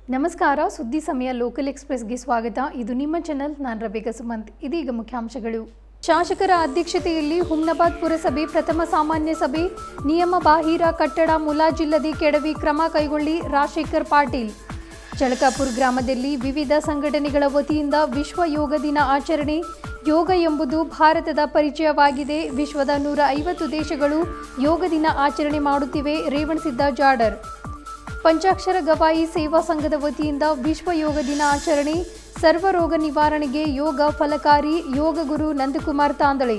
ನಮಸ್ಕಾರ ಸುದ್ದಿ ಸಮಯ ಲೋಕಲ್ ಎಕ್ಸ್ಪ್ರೆಸ್ಗೆ ಸ್ವಾಗತ ಇದು ನಿಮ್ಮ ಚಾನೆಲ್ ನಾನು ರಬೇಕ ಸುಮಂತ್ ಇದೀಗ ಮುಖ್ಯಾಂಶಗಳು ಶಾಸಕರ ಅಧ್ಯಕ್ಷತೆಯಲ್ಲಿ ಹುಮ್ನಾಬಾದ್ ಪುರಸಭೆ ಪ್ರಥಮ ಸಾಮಾನ್ಯ ಸಭೆ ನಿಯಮ ಬಾಹಿರ ಕಟ್ಟಡ ಮುಲಾಜಿಲ್ಲದೆ ಕೆಡವಿ ಕ್ರಮ ಕೈಗೊಳ್ಳಿ ರಾಜಶೇಖರ್ ಪಾಟೀಲ್ ಚಳಕಾಪುರ ಗ್ರಾಮದಲ್ಲಿ ವಿವಿಧ ಸಂಘಟನೆಗಳ ವತಿಯಿಂದ ವಿಶ್ವ ಯೋಗ ದಿನ ಆಚರಣೆ ಯೋಗ ಎಂಬುದು ಭಾರತದ ಪರಿಚಯವಾಗಿದೆ ವಿಶ್ವದ ನೂರ ಐವತ್ತು ದೇಶಗಳು ಯೋಗ ದಿನ ಆಚರಣೆ ಮಾಡುತ್ತಿವೆ ರೇವಣಸಿದ್ದ ಜಾಡರ್ ಪಂಚಾಕ್ಷರ ಗವಾಯಿ ಸೇವಾ ಸಂಘದ ವತಿಯಿಂದ ವಿಶ್ವ ಯೋಗ ದಿನ ಆಚರಣೆ ಸರ್ವರೋಗ ನಿವಾರಣೆಗೆ ಯೋಗ ಫಲಕಾರಿ ಯೋಗ ಗುರು ನಂದಕುಮಾರ್ ತಾಂದಳೆ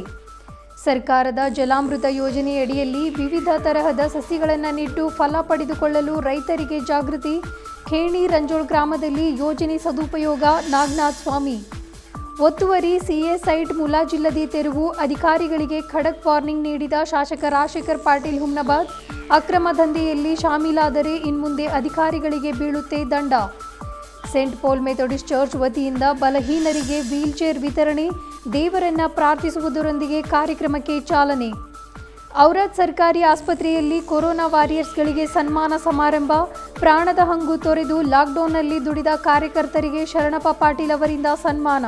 ಸರ್ಕಾರದ ಜಲಾಮೃತ ಯೋಜನೆಯಡಿಯಲ್ಲಿ ವಿವಿಧ ತರಹದ ಸಸಿಗಳನ್ನು ನೆಟ್ಟು ಫಲ ಪಡೆದುಕೊಳ್ಳಲು ರೈತರಿಗೆ ಜಾಗೃತಿ ಖೇಣಿ ರಂಜೋಳ್ ಗ್ರಾಮದಲ್ಲಿ ಯೋಜನೆ ಸದುಪಯೋಗ ನಾಗನಾಥ್ ಸ್ವಾಮಿ ಒತ್ತುವರಿ ಸಿಎ ಸೈಟ್ ಮುಲಾಜಿಲ್ಲದೆ ತೆರವು ಅಧಿಕಾರಿಗಳಿಗೆ ಖಡಕ್ ವಾರ್ನಿಂಗ್ ನೀಡಿದ ಶಾಸಕ ರಾಜಶೇಖರ್ ಪಾಟೀಲ್ ಹುಮ್ನಾಬಾದ್ ಅಕ್ರಮ ದಂಧೆಯಲ್ಲಿ ಶಾಮೀಲಾದರೆ ಇನ್ಮುಂದೆ ಅಧಿಕಾರಿಗಳಿಗೆ ಬೀಳುತ್ತೆ ದಂಡ ಸೆಂಟ್ ಪೌಲ್ ಮೆಥೋಡಿಸ್ಟ್ ಚರ್ಚ್ ವತಿಯಿಂದ ಬಲಹೀನರಿಗೆ ವೀಲ್ಚೇರ್ ವಿತರಣೆ ದೇವರನ್ನ ಪ್ರಾರ್ಥಿಸುವುದರೊಂದಿಗೆ ಕಾರ್ಯಕ್ರಮಕ್ಕೆ ಚಾಲನೆ ಔರಾದ್ ಸರ್ಕಾರಿ ಆಸ್ಪತ್ರೆಯಲ್ಲಿ ಕೊರೋನಾ ವಾರಿಯರ್ಸ್ಗಳಿಗೆ ಸನ್ಮಾನ ಸಮಾರಂಭ ಪ್ರಾಣದ ಹಂಗು ತೊರೆದು ಲಾಕ್ಡೌನ್ನಲ್ಲಿ ದುಡಿದ ಕಾರ್ಯಕರ್ತರಿಗೆ ಶರಣಪ್ಪ ಪಾಟೀಲ್ ಅವರಿಂದ ಸನ್ಮಾನ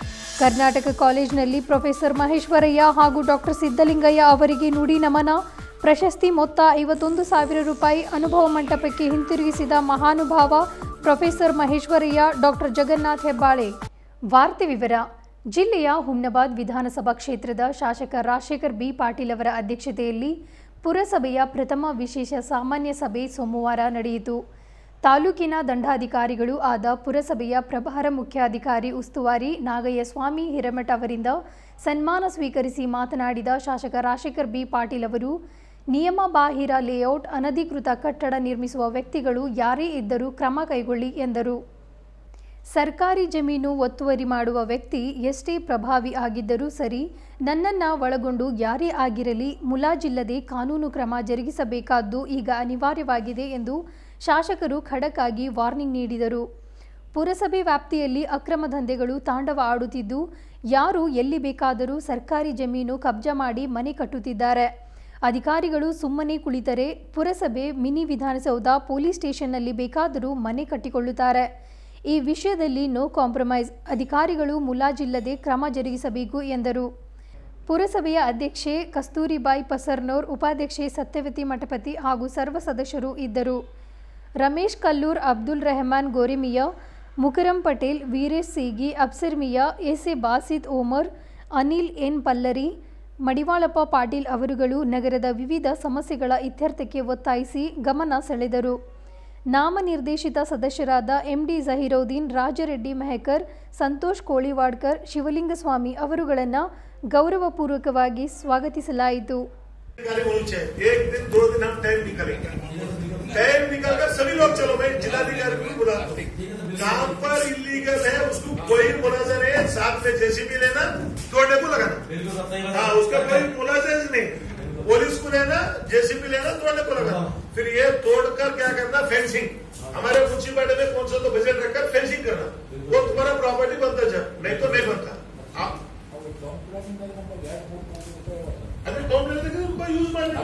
ಕರ್ನಾಟಕ ಕಾಲೇಜಿನಲ್ಲಿ ಪ್ರೊಫೆಸರ್ ಮಹೇಶ್ವರಯ್ಯ ಹಾಗೂ ಡಾಕ್ಟರ್ ಸಿದ್ದಲಿಂಗಯ್ಯ ಅವರಿಗೆ ನುಡಿ ನಮನ ಪ್ರಶಸ್ತಿ ಮೊತ್ತ ಐವತ್ತೊಂದು ಸಾವಿರ ರೂಪಾಯಿ ಅನುಭವ ಮಂಟಪಕ್ಕೆ ಹಿಂತಿರುಗಿಸಿದ ಮಹಾನುಭಾವ ಪ್ರೊಫೆಸರ್ ಮಹೇಶ್ವರಯ್ಯ ಡಾಕ್ಟರ್ ಜಗನ್ನಾಥ್ ಹೆಬ್ಬಾಳೆ ವಾರ್ತೆ ವಿವರ ಜಿಲ್ಲೆಯ ಹುಮ್ನಾಬಾದ್ ವಿಧಾನಸಭಾ ಕ್ಷೇತ್ರದ ಶಾಸಕ ರಾಜಶೇಖರ್ ಬಿ ಪಾಟೀಲ್ ಅವರ ಅಧ್ಯಕ್ಷತೆಯಲ್ಲಿ ಪುರಸಭೆಯ ಪ್ರಥಮ ವಿಶೇಷ ಸಾಮಾನ್ಯ ಸಭೆ ಸೋಮವಾರ ನಡೆಯಿತು ತಾಲೂಕಿನ ದಂಡಾಧಿಕಾರಿಗಳು ಆದ ಪುರಸಭೆಯ ಪ್ರಭಾರ ಮುಖ್ಯಾಧಿಕಾರಿ ಉಸ್ತುವಾರಿ ನಾಗಯ್ಯ ಸ್ವಾಮಿ ಹಿರೇಮಠ ಅವರಿಂದ ಸನ್ಮಾನ ಸ್ವೀಕರಿಸಿ ಮಾತನಾಡಿದ ಶಾಸಕ ರಾಜಶೇಖರ್ ಬಿ ಪಾಟೀಲ್ ಅವರು ನಿಯಮ ಬಾಹಿರ ಲೇಔಟ್ ಅನಧಿಕೃತ ಕಟ್ಟಡ ನಿರ್ಮಿಸುವ ವ್ಯಕ್ತಿಗಳು ಯಾರೇ ಇದ್ದರೂ ಕ್ರಮ ಕೈಗೊಳ್ಳಿ ಎಂದರು ಸರ್ಕಾರಿ ಜಮೀನು ಒತ್ತುವರಿ ಮಾಡುವ ವ್ಯಕ್ತಿ ಎಷ್ಟೇ ಪ್ರಭಾವಿ ಆಗಿದ್ದರೂ ಸರಿ ನನ್ನನ್ನ ಒಳಗೊಂಡು ಯಾರೇ ಆಗಿರಲಿ ಮುಲಾಜಿಲ್ಲದೆ ಕಾನೂನು ಕ್ರಮ ಜರುಗಿಸಬೇಕಾದ್ದು ಈಗ ಅನಿವಾರ್ಯವಾಗಿದೆ ಎಂದು ಶಾಸಕರು ಖಡಕ್ ಆಗಿ ವಾರ್ನಿಂಗ್ ನೀಡಿದರು ಪುರಸಭೆ ವ್ಯಾಪ್ತಿಯಲ್ಲಿ ಅಕ್ರಮ ದಂಧೆಗಳು ತಾಂಡವ ಆಡುತ್ತಿದ್ದು ಯಾರು ಎಲ್ಲಿ ಬೇಕಾದರೂ ಸರ್ಕಾರಿ ಜಮೀನು ಕಬ್ಜಾ ಮಾಡಿ ಮನೆ ಕಟ್ಟುತ್ತಿದ್ದಾರೆ ಅಧಿಕಾರಿಗಳು ಸುಮ್ಮನೆ ಕುಳಿತರೆ ಪುರಸಭೆ ಮಿನಿ ವಿಧಾನಸೌಧ ಪೊಲೀಸ್ ಸ್ಟೇಷನ್ನಲ್ಲಿ ಬೇಕಾದರೂ ಮನೆ ಕಟ್ಟಿಕೊಳ್ಳುತ್ತಾರೆ ಈ ವಿಷಯದಲ್ಲಿ ನೋ ಕಾಂಪ್ರಮೈಸ್ ಅಧಿಕಾರಿಗಳು ಮುಲಾಜಿಲ್ಲದೆ ಕ್ರಮ ಜರುಗಿಸಬೇಕು ಎಂದರು ಪುರಸಭೆಯ ಅಧ್ಯಕ್ಷೆ ಕಸ್ತೂರಿಬಾಯಿ ಪಸರ್ನೋರ್ ಉಪಾಧ್ಯಕ್ಷೆ ಸತ್ಯವತಿ ಮಠಪತಿ ಹಾಗೂ ಸರ್ವ ಸದಸ್ಯರು ಇದ್ದರು ರಮೇಶ್ ಕಲ್ಲೂರ್ ಅಬ್ದುಲ್ ರೆಹಮಾನ್ ಗೋರಿಮಿಯಾ ಮುಕರಂ ಪಟೇಲ್ ವೀರೇಶ್ ಸೀಗಿ ಅಫ್ಸರ್ ಮಿಯಾ ಎಸೆ ಬಾಸಿತ್ ಓಮರ್ ಅನಿಲ್ ಎನ್ ಪಲ್ಲರಿ ಮಡಿವಾಳಪ್ಪ ಪಾಟೀಲ್ ಅವರುಗಳು ನಗರದ ವಿವಿಧ ಸಮಸ್ಯೆಗಳ ಇತ್ಯರ್ಥಕ್ಕೆ ಒತ್ತಾಯಿಸಿ ಗಮನ ಸೆಳೆದರು ನಾಮನಿರ್ದೇಶಿತ ಸದಸ್ಯರಾದ ಎಂಡಿ ಜಹೀರೌದ್ದೀನ್ ರಾಜರೆಡ್ಡಿ ಮೆಹಕರ್ ಸಂತೋಷ್ ಕೋಳಿವಾಡ್ಕರ್ ಶಿವಲಿಂಗಸ್ವಾಮಿ ಅವರುಗಳನ್ನು ಗೌರವಪೂರ್ವಕವಾಗಿ ಸ್ವಾಗತಿಸಲಾಯಿತು अधिकारी होनी चाहिए एक दिन दो दिन हम टाइम निकालेंगे टाइम निकाल कर सभी लोग चलो भाई जिलाधिकारी को बुला दो जहाँ पर इलीगल है उसको कोई मुलाजर है साथ में जेसीबी लेना तोड़ने को लगाना हाँ उसका कोई मुलाजर नहीं पुलिस को लेना जेसीबी लेना तोड़ने को लगाना फिर ये तोड़कर क्या करना फेंसिंग हमारे म्यूनसिपालिटी में कौन सा तो बजट रखकर फेंसिंग करना वो तुम्हारा प्रॉपर्टी बनता जब नहीं तो नहीं बनता आप अरे कंप्लेंट देखिए उनको यूज मारना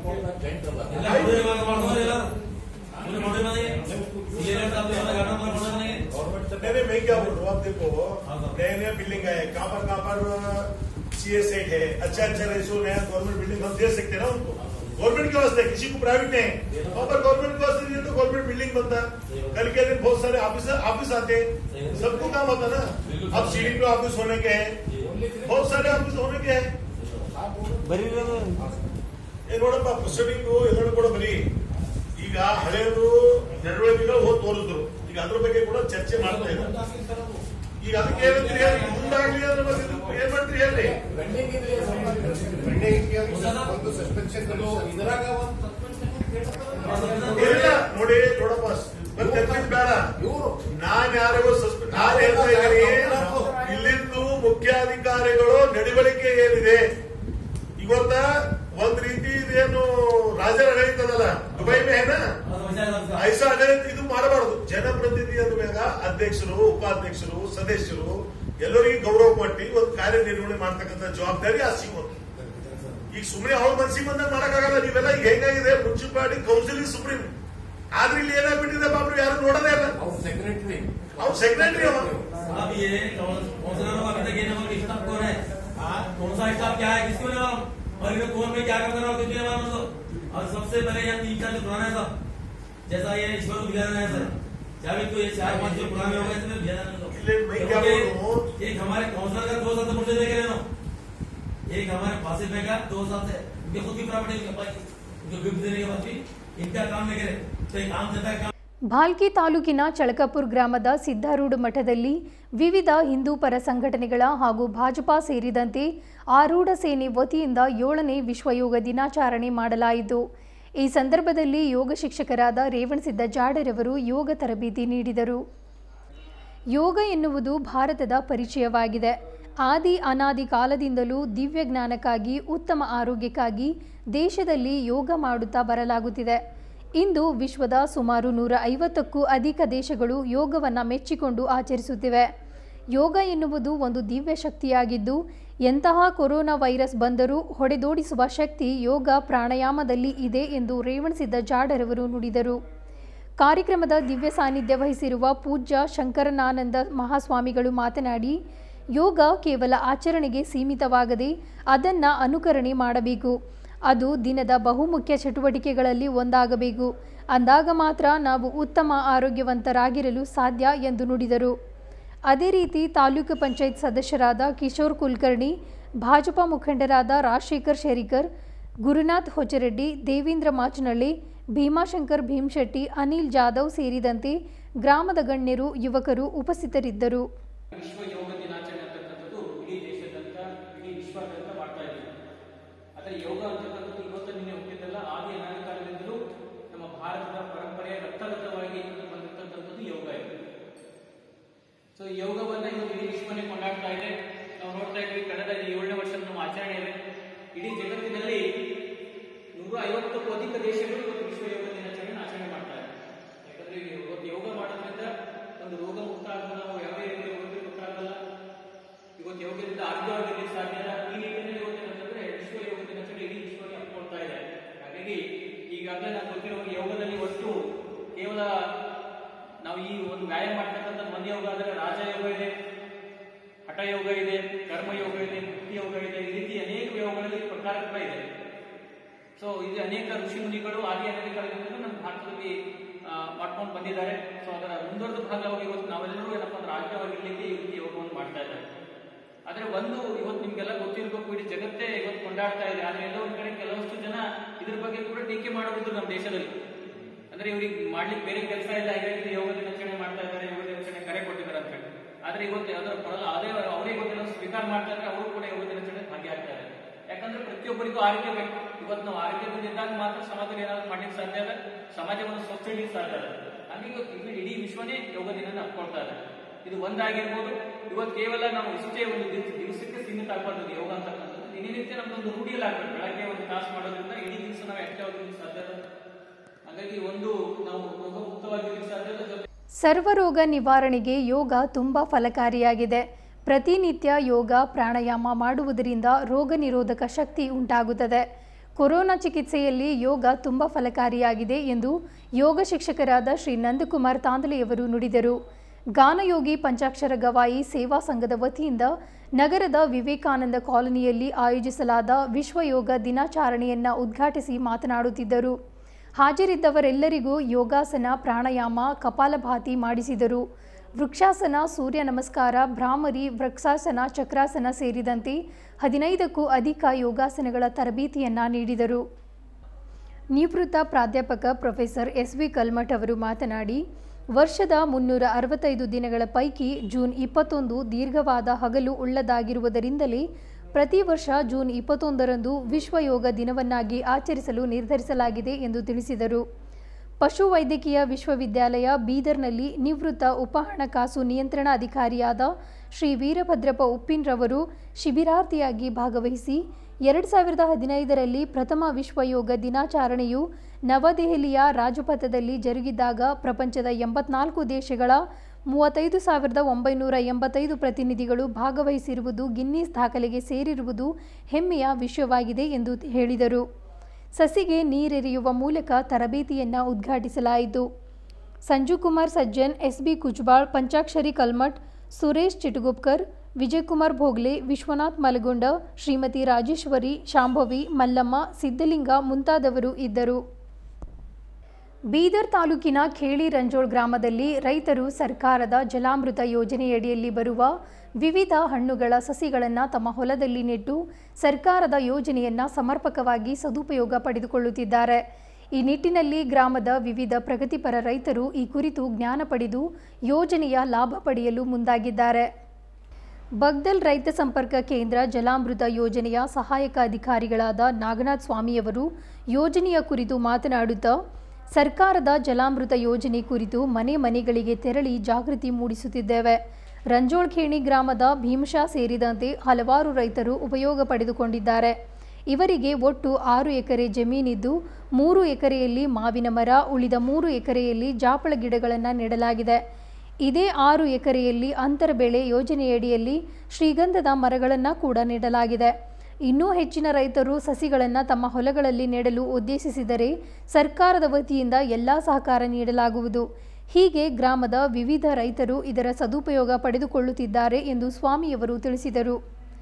नहीं नहीं मैं क्या बोल रहा हूँ आप देखो नए नए बिल्डिंग है कहाँ पर कहाँ पर सीएस एट है अच्छा अच्छा रेसो नया गवर्नमेंट बिल्डिंग हम दे सकते हैं ना उनको गवर्नमेंट के वास्ते किसी को प्राइवेट नहीं है वहाँ पर गवर्नमेंट के वास्ते नहीं तो गवर्नमेंट बिल्डिंग बनता है कल के दिन बहुत सारे ऑफिस ऑफिस आते हैं सबको काम होता ना अब सीडीपी ऑफिस होने के हैं बहुत सारे ऑफिस होने के हैं ಏ ನೋಡಪ್ಪ ಪ್ರೊಸೀಡಿಂಗು ಎಲ್ಲರೂ ಕೂಡ ಬರೀ ಈಗ ಹಳೆಯದು ನಡವಳಿಕೆಗಳು ಹೋಗಿ ತೋರಿದ್ರು ಈಗ ಅದ್ರ ಬಗ್ಗೆ ಕೂಡ ಚರ್ಚೆ ಮಾಡ್ತಾ ಇದ್ದಾರೆ ಈಗ ಅದಕ್ಕೆ ಏನಂತೀರಿ ಹೇಳಿ ಮುಂದಾಗ್ಲಿ ಅದ್ರ ಬಗ್ಗೆ ಇದು ಏನ್ ಮಾಡ್ತೀರಿ ಹೇಳಿ ಒಂದು ಸಸ್ಪೆನ್ಷನ್ ಇಲ್ಲ ನೋಡಿ ನೋಡಪ್ಪ ಮತ್ತೆ ಎತ್ತಿದ್ ಬೇಡ ನಾನ್ ಯಾರಿಗೂ ಸಸ್ಪೆಂಡ್ ನಾನು ಹೇಳ್ತಾ ಇದ್ದೀನಿ ಇಲ್ಲಿಂದು ಮುಖ್ಯಾಧಿಕಾರಿಗಳು ನಡವಳಿಕೆ ಏನಿದೆ ಇವತ್ತ ಒಂದ್ ರೀತಿ ಇದೇನು ರಾಜರ ಆಡಳಿತದಲ್ಲ ದುಬೈ ಮೇನ ಐಸಾ ಆಡಳಿತ ಇದು ಮಾಡಬಾರದು ಜನಪ್ರತಿನಿಧಿ ಅಂದಾಗ ಅಧ್ಯಕ್ಷರು ಉಪಾಧ್ಯಕ್ಷರು ಸದಸ್ಯರು ಎಲ್ಲರಿಗೂ ಗೌರವ ಕೊಟ್ಟು ಒಂದು ಕಾರ್ಯನಿರ್ವಹಣೆ ಮಾಡ್ತಕ್ಕಂಥ ಜವಾಬ್ದಾರಿ ಆ ಸಿಗೋದು ಈಗ ಸುಮ್ಮನೆ ಅವ್ರ ಮನ್ಸಿಗೆ ಬಂದಾಗ ಮಾಡಕ್ಕಾಗಲ್ಲ ನೀವೆಲ್ಲ ಈಗ ಹೆಂಗಾಗಿದೆ ಮುನ್ಸಿಪಾಲಿಟಿ ಕೌನ್ಸಿಲ್ ಇಸ್ ಸುಪ್ರೀಂ ಆದ್ರೆ ಇಲ್ಲಿ ಏನಾಗ್ಬಿಟ್ಟಿದೆ ಬಾಬ್ರು ಯಾರು ನೋಡೋದೇ ಇಲ್ಲ ಅವ್ರ ಸೆಕ್ರೆಟರಿ ಅವ್ರು ಸೆಕ್ರೆಟರಿ ಅವ अब ये काउंसलर को अभी तक ये नंबर स्टाफ कौन है हाँ, कौन सा स्टाफ क्या है किसको नहीं मालूम और इन्हें कौन में क्या काम कर रहा हो किसको नहीं मालूम तो और सबसे पहले यहाँ तीन चार जो पुराना है सब जैसा ये ईश्वर को विद्यालय है सर जब इनको ये चार पांच जो पुराने हो गए इसमें इसलिए मैं क्या बोल रहा हूँ? विद्यालय एक हमारे काउंसलर का दो साल से मुझे देख रहे हो एक हमारे फासिल में का दो साल से उनके खुद की प्रॉपर्टी उनके पास उनको गिफ्ट देने के बाद भी इनका काम नहीं करे तो एक आम जनता का काम ಭಾಲ್ಕಿ ತಾಲೂಕಿನ ಚಳಕಪುರ್ ಗ್ರಾಮದ ಸಿದ್ದಾರೂಢ ಮಠದಲ್ಲಿ ವಿವಿಧ ಹಿಂದೂ ಪರ ಸಂಘಟನೆಗಳ ಹಾಗೂ ಭಾಜಪಾ ಸೇರಿದಂತೆ ಆರೂಢ ಸೇನೆ ವತಿಯಿಂದ ಏಳನೇ ವಿಶ್ವ ಯೋಗ ದಿನಾಚರಣೆ ಮಾಡಲಾಯಿತು ಈ ಸಂದರ್ಭದಲ್ಲಿ ಯೋಗ ಶಿಕ್ಷಕರಾದ ರೇವಣಸಿದ್ದ ಜಾಡರವರು ಯೋಗ ತರಬೇತಿ ನೀಡಿದರು ಯೋಗ ಎನ್ನುವುದು ಭಾರತದ ಪರಿಚಯವಾಗಿದೆ ಆದಿ ಅನಾದಿ ಕಾಲದಿಂದಲೂ ದಿವ್ಯ ಜ್ಞಾನಕ್ಕಾಗಿ ಉತ್ತಮ ಆರೋಗ್ಯಕ್ಕಾಗಿ ದೇಶದಲ್ಲಿ ಯೋಗ ಮಾಡುತ್ತಾ ಬರಲಾಗುತ್ತಿದೆ ಇಂದು ವಿಶ್ವದ ಸುಮಾರು ನೂರ ಐವತ್ತಕ್ಕೂ ಅಧಿಕ ದೇಶಗಳು ಯೋಗವನ್ನು ಮೆಚ್ಚಿಕೊಂಡು ಆಚರಿಸುತ್ತಿವೆ ಯೋಗ ಎನ್ನುವುದು ಒಂದು ದಿವ್ಯ ಶಕ್ತಿಯಾಗಿದ್ದು ಎಂತಹ ಕೊರೋನಾ ವೈರಸ್ ಬಂದರೂ ಹೊಡೆದೋಡಿಸುವ ಶಕ್ತಿ ಯೋಗ ಪ್ರಾಣಾಯಾಮದಲ್ಲಿ ಇದೆ ಎಂದು ರೇವಣಸಿದ್ದ ಜಾಡರವರು ನುಡಿದರು ಕಾರ್ಯಕ್ರಮದ ದಿವ್ಯ ಸಾನ್ನಿಧ್ಯ ವಹಿಸಿರುವ ಪೂಜ್ಯ ಶಂಕರನಾನಂದ ಮಹಾಸ್ವಾಮಿಗಳು ಮಾತನಾಡಿ ಯೋಗ ಕೇವಲ ಆಚರಣೆಗೆ ಸೀಮಿತವಾಗದೆ ಅದನ್ನು ಅನುಕರಣೆ ಮಾಡಬೇಕು ಅದು ದಿನದ ಬಹುಮುಖ್ಯ ಚಟುವಟಿಕೆಗಳಲ್ಲಿ ಒಂದಾಗಬೇಕು ಅಂದಾಗ ಮಾತ್ರ ನಾವು ಉತ್ತಮ ಆರೋಗ್ಯವಂತರಾಗಿರಲು ಸಾಧ್ಯ ಎಂದು ನುಡಿದರು ಅದೇ ರೀತಿ ತಾಲೂಕು ಪಂಚಾಯತ್ ಸದಸ್ಯರಾದ ಕಿಶೋರ್ ಕುಲಕರ್ಣಿ ಭಾಜಪಾ ಮುಖಂಡರಾದ ರಾಜಶೇಖರ್ ಶೇರಿಕರ್ ಗುರುನಾಥ್ ಹೊಚರೆಡ್ಡಿ ದೇವೇಂದ್ರ ಮಾಚನಳ್ಳಿ ಭೀಮಾಶಂಕರ್ ಭೀಮಶೆಟ್ಟಿ ಅನಿಲ್ ಜಾಧವ್ ಸೇರಿದಂತೆ ಗ್ರಾಮದ ಗಣ್ಯರು ಯುವಕರು ಉಪಸ್ಥಿತರಿದ್ದರು ವಿಶ್ವ ಯೋಗ ದಿನಾಚರಣೆ ಅಂತಕ್ಕಂಥದ್ದು ಇಡೀ ದೇಶದಂತ ಇಡೀ ವಿಶ್ವಾದ್ಯಂತ ಮಾಡ್ತಾ ಇದ್ದೀವಿ ಆದರೆ ಯೋಗ ಅಂತಕ್ಕಂಥದ್ದು ಇವತ್ತು ನಿನ್ನೆ ಹುಟ್ಟಿದ್ದಲ್ಲ ಆದಿ ಅನಾದಿ ಕಾಲದಿಂದಲೂ ನಮ್ಮ ಭಾರತದ ಪರಂಪರೆಯ ರಕ್ತಗತವಾಗಿ ಬಂದಿರತಕ್ಕಂಥದ್ದು ಯೋಗ ಇದೆ ಸೊ ಯೋಗವನ್ನ ಇವತ್ತು ಇಡೀ ವಿಶ್ವನೇ ಕೊಂಡಾಡ್ತಾ ಇದೆ ನಾವು ನೋಡ್ತಾ ಇದ್ದೀವಿ ಕಳೆದ ಈ ಏಳನೇ ವರ್ಷದ ನಮ್ಮ ಆಚರಣೆ ಇದೆ ಇಡೀ ಜಗತ್ತಿನಲ್ಲಿ ನೂರ ಐವತ್ತಕ್ಕೂ ಅಧಿಕ ದೇಶಗಳು ಇವತ್ತು ವಿಶ್ವ ಯೋಗ ದಿನಾಚರಣೆ ಆಚರಣೆ ಮಾಡ್ತಾ ಇದೆ ಯಾಕಂದ್ರೆ ಈಗ ಇವತ್ತು ಯೋಗ ಮಾಡೋದ್ರಿಂದ ಒಂದು ರೋಗ ಮುಕ್ತ ಆಗಲ್ಲ ನಾವು ಯಾವುದೇ ರೀತಿಯ ರೋಗಕ್ಕೆ ಮುಕ್ತ ಆಗಲ್ಲ ಇವತ್ತು ಯೋಗದಿಂದ ಆರೋಗ್ಯವಾಗಿರ್ಲಿಕ್ಕೆ ಸಾಧ್ಯ ಇಲ್ಲ ಈ ನಿಟ್ಟಿನಲ್ಲಿ ಇವತ್ತು ಏನಂತಂದ್ರೆ ವಿಶ್ವ ಯೋಗ ದಿನಾಚರಣೆ ಇಡೀ ವಿಶ್ವಕ್ಕೆ ಹಮ್ಮಿಕೊಳ್ತಾ ಇದೆ ಹಾಗಾಗಿ ಈಗಾಗಲೇ ನಾವು ಗೊತ್ತಿರೋ ಹಾಗೆ ಯೋಗದಲ್ಲಿ ಒಟ್ಟು ಕೇವಲ ನಾವು ಈ ಒಂದು ವ್ಯಾಯಾಮ ಮಾಡ್ತಕ್ಕಂಥ ಮನ ಯೋಗ ಆದರೆ ರಾಜಯೋಗ ಇದೆ ಹಠ ಯೋಗ ಇದೆ ಕರ್ಮ ಯೋಗ ಇದೆ ಮುಕ್ತಿ ಯೋಗ ಇದೆ ಈ ರೀತಿ ಅನೇಕ ಯೋಗಗಳಲ್ಲಿ ಪ್ರಕಾರ ಕೂಡ ಇದೆ ಸೊ ಇದು ಅನೇಕ ಋಷಿ ಮುನಿಗಳು ಆದಿ ಅನಾದಿಗಳಿಂದ ನಮ್ಮ ಭಾರತದಲ್ಲಿ ಆ, ಮಾಡ್ಕೊಂಡು ಬಂದಿದ್ದಾರೆ ಸೊ ಅದರ ಮುಂದುವರೆದ ಭಾಗವಾಗಿ ಇವತ್ತು ನಾವೆಲ್ಲರೂ ಏನಪ್ಪ ಅಂದ್ರೆ ಆರೋಗ್ಯವಾಗಿರ್ಲಿಕ್ಕೆ ಈ ರೀತಿ ಯೋಗವನ್ನು ಮಾಡ್ತಾ ಇದ್ದಾರೆ ಆದ್ರೆ ಒಂದು ಇವತ್ತು ನಿಮ್ಗೆಲ್ಲ ಗೊತ್ತಿರಬೇಕು ಇಡೀ ಜಗತ್ತೇ ಇವತ್ತು ಕೊಂಡಾಡ್ತಾ ಇದೆ ಆದ್ರೆ ಎಲ್ಲೋ ಒಂದ್ ಕಡೆ ಕೆಲವಷ್ಟು ಜನ ಇದ್ರ ಬಗ್ಗೆ ಕೂಡ ಟೀಕೆ ಮಾಡೋರಿದ್ರು ನಮ್ಮ ದೇಶದಲ್ಲಿ ಅಂದ್ರೆ ಇವ್ರಿಗೆ ಮಾಡ್ಲಿಕ್ಕೆ ಬೇರೆ ಕೆಲಸ ಇಲ್ಲ ಹಾಗಾಗಿ ಯೋಗ ದಿನಾಚರಣೆ ಮಾಡ್ತಾ ಇದ್ದಾರೆ ಯೋಗ ದಿನಾಚರಣೆ ಕರೆ ಕೊಟ್ಟಿದ್ದಾರೆ ಅಂತ ಹೇಳಿ ಆದ್ರೆ ಇವತ್ತು ಯಾವ್ದಾದ್ರು ಬರಲ್ಲ ಅದೇ ಅವರೇ ಇವತ್ತು ಸ್ವೀಕಾರ ಮಾಡ್ತಾ ಇದ್ರೆ ಅವರು ಕೂಡ ಯೋಗ ದಿನಾಚರಣೆ ಭಾಗಿಯಾಗ್ತಾರೆ ಯಾಕಂದ್ರೆ ಪ್ರತಿಯೊಬ್ಬರಿಗೂ ಆರೋಗ್ಯ ಬೇಕು ಇವತ್ತು ನಾವು ಆರೋಗ್ಯದಿಂದ ಇದ್ದಾಗ ಮಾತ್ರ ಸಮಾಜದಲ್ಲಿ ಏನಾದ್ರು ಮಾಡ್ಲಿಕ್ಕೆ ಸಾಧ್ಯ ಇದೆ ಸಮಾಜವನ್ನು ಸ್ವಚ್ಛ ಇಡ್ಲಿಕ್ಕೆ ಸಾಧ್ಯ ಇದೆ ಹಾಗೆ ಇವತ್ತು ಇಡೀ- ಇಡೀ ವಿಶ್ವನೇ ಯೋಗ ದಿನ ಅಪ್ಕೊಳ್ತಾ ಇದೆ ಇದು ಒಂದಾಗಿರ್ಬೋದು ಇವತ್ತು ಕೇವಲ ನಾವು ಇಷ್ಟೇ ಒಂದು ದಿವ್ಸ- ದಿವಸಕ್ಕೆ ಸೀಮಿತ ಆಗ್ಬಾರ್ದು ಯೋಗ ಅಂತಕ್ಕಂಥದ್ದು ದಿನನಿತ್ಯ ನಮ್ದೊಂದು ರೂಢಿಯಲ್ಲಿ ಆಗ್ಬೇಕು ಬೆಳಗ್ಗೆ ಒಂದು ತಾಸು ಮಾಡೋದ್ರಿಂದ ಇಡೀ ದಿವಸ ನಾವು ಆಕ್ಟಿವ್ ಆಗಿರ್ಲಿಕ್ಕೆ ಸಾಧ್ಯ ಇದೆ ಹಾಗಾಗಿ ಒಂದು ನಾವು ರೋಗ ಮುಕ್ತವಾಗಿರ್ಲಿಕ್ಕೆ ಸಾಧ್ಯ ಇದೆ ಜೊತೆ ಸರ್ವರೋಗ ನಿವಾರಣೆಗೆ ಯೋಗ ತುಂಬ ಫಲಕಾರಿಯಾಗಿದೆ ಪ್ರತಿನಿತ್ಯ ಯೋಗ ಪ್ರಾಣಾಯಾಮ ಮಾಡುವುದರಿಂದ ರೋಗ ನಿರೋಧಕ ಶಕ್ತಿ ಉಂಟಾಗುತ್ತದೆ ಕೊರೋನಾ ಚಿಕಿತ್ಸೆಯಲ್ಲಿ ಯೋಗ ತುಂಬ ಫಲಕಾರಿಯಾಗಿದೆ ಎಂದು ಯೋಗ ಶಿಕ್ಷಕರಾದ ಶ್ರೀ ನಂದಕುಮಾರ್ ತಾಂದಲೆಯವರು ನುಡಿದರು ಗಾನಯೋಗಿ ಪಂಚಾಕ್ಷರ ಗವಾಯಿ ಸೇವಾ ಸಂಘದ ವತಿಯಿಂದ ನಗರದ ವಿವೇಕಾನಂದ ಕಾಲೋನಿಯಲ್ಲಿ ಆಯೋಜಿಸಲಾದ ವಿಶ್ವ ಯೋಗ ದಿನಾಚರಣೆಯನ್ನು ಉದ್ಘಾಟಿಸಿ ಮಾತನಾಡುತ್ತಿದ್ದರು ಹಾಜರಿದ್ದವರೆಲ್ಲರಿಗೂ ಯೋಗಾಸನ ಪ್ರಾಣಾಯಾಮ ಕಪಾಲಭಾತಿ ಮಾಡಿಸಿದರು ವೃಕ್ಷಾಸನ ಸೂರ್ಯ ನಮಸ್ಕಾರ ಭ್ರಾಮರಿ ವೃಕ್ಷಾಸನ ಚಕ್ರಾಸನ ಸೇರಿದಂತೆ ಹದಿನೈದಕ್ಕೂ ಅಧಿಕ ಯೋಗಾಸನಗಳ ತರಬೇತಿಯನ್ನ ನೀಡಿದರು ನಿವೃತ್ತ ಪ್ರಾಧ್ಯಾಪಕ ಪ್ರೊಫೆಸರ್ ಎಸ್ ವಿ ಕಲ್ಮಠ್ ಅವರು ಮಾತನಾಡಿ ವರ್ಷದ ಮುನ್ನೂರ ಅರವತ್ತೈದು ದಿನಗಳ ಪೈಕಿ ಜೂನ್ ಇಪ್ಪತ್ತೊಂದು ದೀರ್ಘವಾದ ಹಗಲು ಉಳ್ಳದಾಗಿರುವುದರಿಂದಲೇ ಪ್ರತಿ ವರ್ಷ ಜೂನ್ ಇಪ್ಪತ್ತೊಂದರಂದು ವಿಶ್ವ ಯೋಗ ದಿನವನ್ನಾಗಿ ಆಚರಿಸಲು ನಿರ್ಧರಿಸಲಾಗಿದೆ ಎಂದು ತಿಳಿಸಿದರು ಪಶುವೈದ್ಯಕೀಯ ವಿಶ್ವವಿದ್ಯಾಲಯ ಬೀದರ್ನಲ್ಲಿ ನಿವೃತ್ತ ಉಪ ಹಣಕಾಸು ನಿಯಂತ್ರಣ ಅಧಿಕಾರಿಯಾದ ಶ್ರೀ ವೀರಭದ್ರಪ್ಪ ಉಪ್ಪಿನ್ರವರು ಶಿಬಿರಾರ್ಥಿಯಾಗಿ ಭಾಗವಹಿಸಿ ಎರಡು ಸಾವಿರದ ಹದಿನೈದರಲ್ಲಿ ಪ್ರಥಮ ವಿಶ್ವ ಯೋಗ ದಿನಾಚರಣೆಯು ನವದೆಹಲಿಯ ರಾಜಪಥದಲ್ಲಿ ಜರುಗಿದಾಗ ಪ್ರಪಂಚದ ಎಂಬತ್ನಾಲ್ಕು ದೇಶಗಳ ಮೂವತ್ತೈದು ಸಾವಿರದ ಒಂಬೈನೂರ ಎಂಬತ್ತೈದು ಪ್ರತಿನಿಧಿಗಳು ಭಾಗವಹಿಸಿರುವುದು ಗಿನ್ನಿಸ್ ದಾಖಲೆಗೆ ಸೇರಿರುವುದು ಹೆಮ್ಮೆಯ ವಿಷಯವಾಗಿದೆ ಎಂದು ಹೇಳಿದರು ಸಸಿಗೆ ನೀರೆರೆಯುವ ಮೂಲಕ ತರಬೇತಿಯನ್ನು ಉದ್ಘಾಟಿಸಲಾಯಿತು ಸಂಜು ಕುಮಾರ್ ಸಜ್ಜನ್ ಎಸ್ಬಿ ಕುಜ್ಬಾಳ್ ಪಂಚಾಕ್ಷರಿ ಕಲ್ಮಠ್ ಸುರೇಶ್ ಚಿಟಗುಪ್ಕರ್ ವಿಜಯಕುಮಾರ್ ಭೋಗ್ಲೆ ವಿಶ್ವನಾಥ್ ಮಲಗುಂಡ ಶ್ರೀಮತಿ ರಾಜೇಶ್ವರಿ ಶಾಂಭವಿ ಮಲ್ಲಮ್ಮ ಸಿದ್ದಲಿಂಗ ಮುಂತಾದವರು ಇದ್ದರು ಬೀದರ್ ತಾಲೂಕಿನ ಖೇಳಿ ರಂಜೋಳ್ ಗ್ರಾಮದಲ್ಲಿ ರೈತರು ಸರ್ಕಾರದ ಜಲಾಮೃತ ಯೋಜನೆಯಡಿಯಲ್ಲಿ ಬರುವ ವಿವಿಧ ಹಣ್ಣುಗಳ ಸಸಿಗಳನ್ನು ತಮ್ಮ ಹೊಲದಲ್ಲಿ ನೆಟ್ಟು ಸರ್ಕಾರದ ಯೋಜನೆಯನ್ನು ಸಮರ್ಪಕವಾಗಿ ಸದುಪಯೋಗ ಪಡೆದುಕೊಳ್ಳುತ್ತಿದ್ದಾರೆ ಈ ನಿಟ್ಟಿನಲ್ಲಿ ಗ್ರಾಮದ ವಿವಿಧ ಪ್ರಗತಿಪರ ರೈತರು ಈ ಕುರಿತು ಜ್ಞಾನ ಪಡೆದು ಯೋಜನೆಯ ಲಾಭ ಪಡೆಯಲು ಮುಂದಾಗಿದ್ದಾರೆ ಬಗ್ದಲ್ ರೈತ ಸಂಪರ್ಕ ಕೇಂದ್ರ ಜಲಾಮೃತ ಯೋಜನೆಯ ಸಹಾಯಕ ಅಧಿಕಾರಿಗಳಾದ ನಾಗನಾಥ್ ಸ್ವಾಮಿಯವರು ಯೋಜನೆಯ ಕುರಿತು ಮಾತನಾಡುತ್ತಾ ಸರ್ಕಾರದ ಜಲಾಮೃತ ಯೋಜನೆ ಕುರಿತು ಮನೆ ಮನೆಗಳಿಗೆ ತೆರಳಿ ಜಾಗೃತಿ ಮೂಡಿಸುತ್ತಿದ್ದೇವೆ ರಂಜೋಳ್ಖೇಣಿ ಗ್ರಾಮದ ಭೀಮಶಾ ಸೇರಿದಂತೆ ಹಲವಾರು ರೈತರು ಉಪಯೋಗ ಪಡೆದುಕೊಂಡಿದ್ದಾರೆ ಇವರಿಗೆ ಒಟ್ಟು ಆರು ಎಕರೆ ಜಮೀನಿದ್ದು ಮೂರು ಎಕರೆಯಲ್ಲಿ ಮಾವಿನ ಮರ ಉಳಿದ ಮೂರು ಎಕರೆಯಲ್ಲಿ ಜಾಪಳ ಗಿಡಗಳನ್ನು ನೆಡಲಾಗಿದೆ ಇದೇ ಆರು ಎಕರೆಯಲ್ಲಿ ಅಂತರ ಬೆಳೆ ಯೋಜನೆಯಡಿಯಲ್ಲಿ ಶ್ರೀಗಂಧದ ಮರಗಳನ್ನು ಕೂಡ ನೆಡಲಾಗಿದೆ ಇನ್ನೂ ಹೆಚ್ಚಿನ ರೈತರು ಸಸಿಗಳನ್ನು ತಮ್ಮ ಹೊಲಗಳಲ್ಲಿ ನೆಡಲು ಉದ್ದೇಶಿಸಿದರೆ ಸರ್ಕಾರದ ವತಿಯಿಂದ ಎಲ್ಲ ಸಹಕಾರ ನೀಡಲಾಗುವುದು ಹೀಗೆ ಗ್ರಾಮದ ವಿವಿಧ ರೈತರು ಇದರ ಸದುಪಯೋಗ ಪಡೆದುಕೊಳ್ಳುತ್ತಿದ್ದಾರೆ ಎಂದು ಸ್ವಾಮಿಯವರು ತಿಳಿಸಿದರು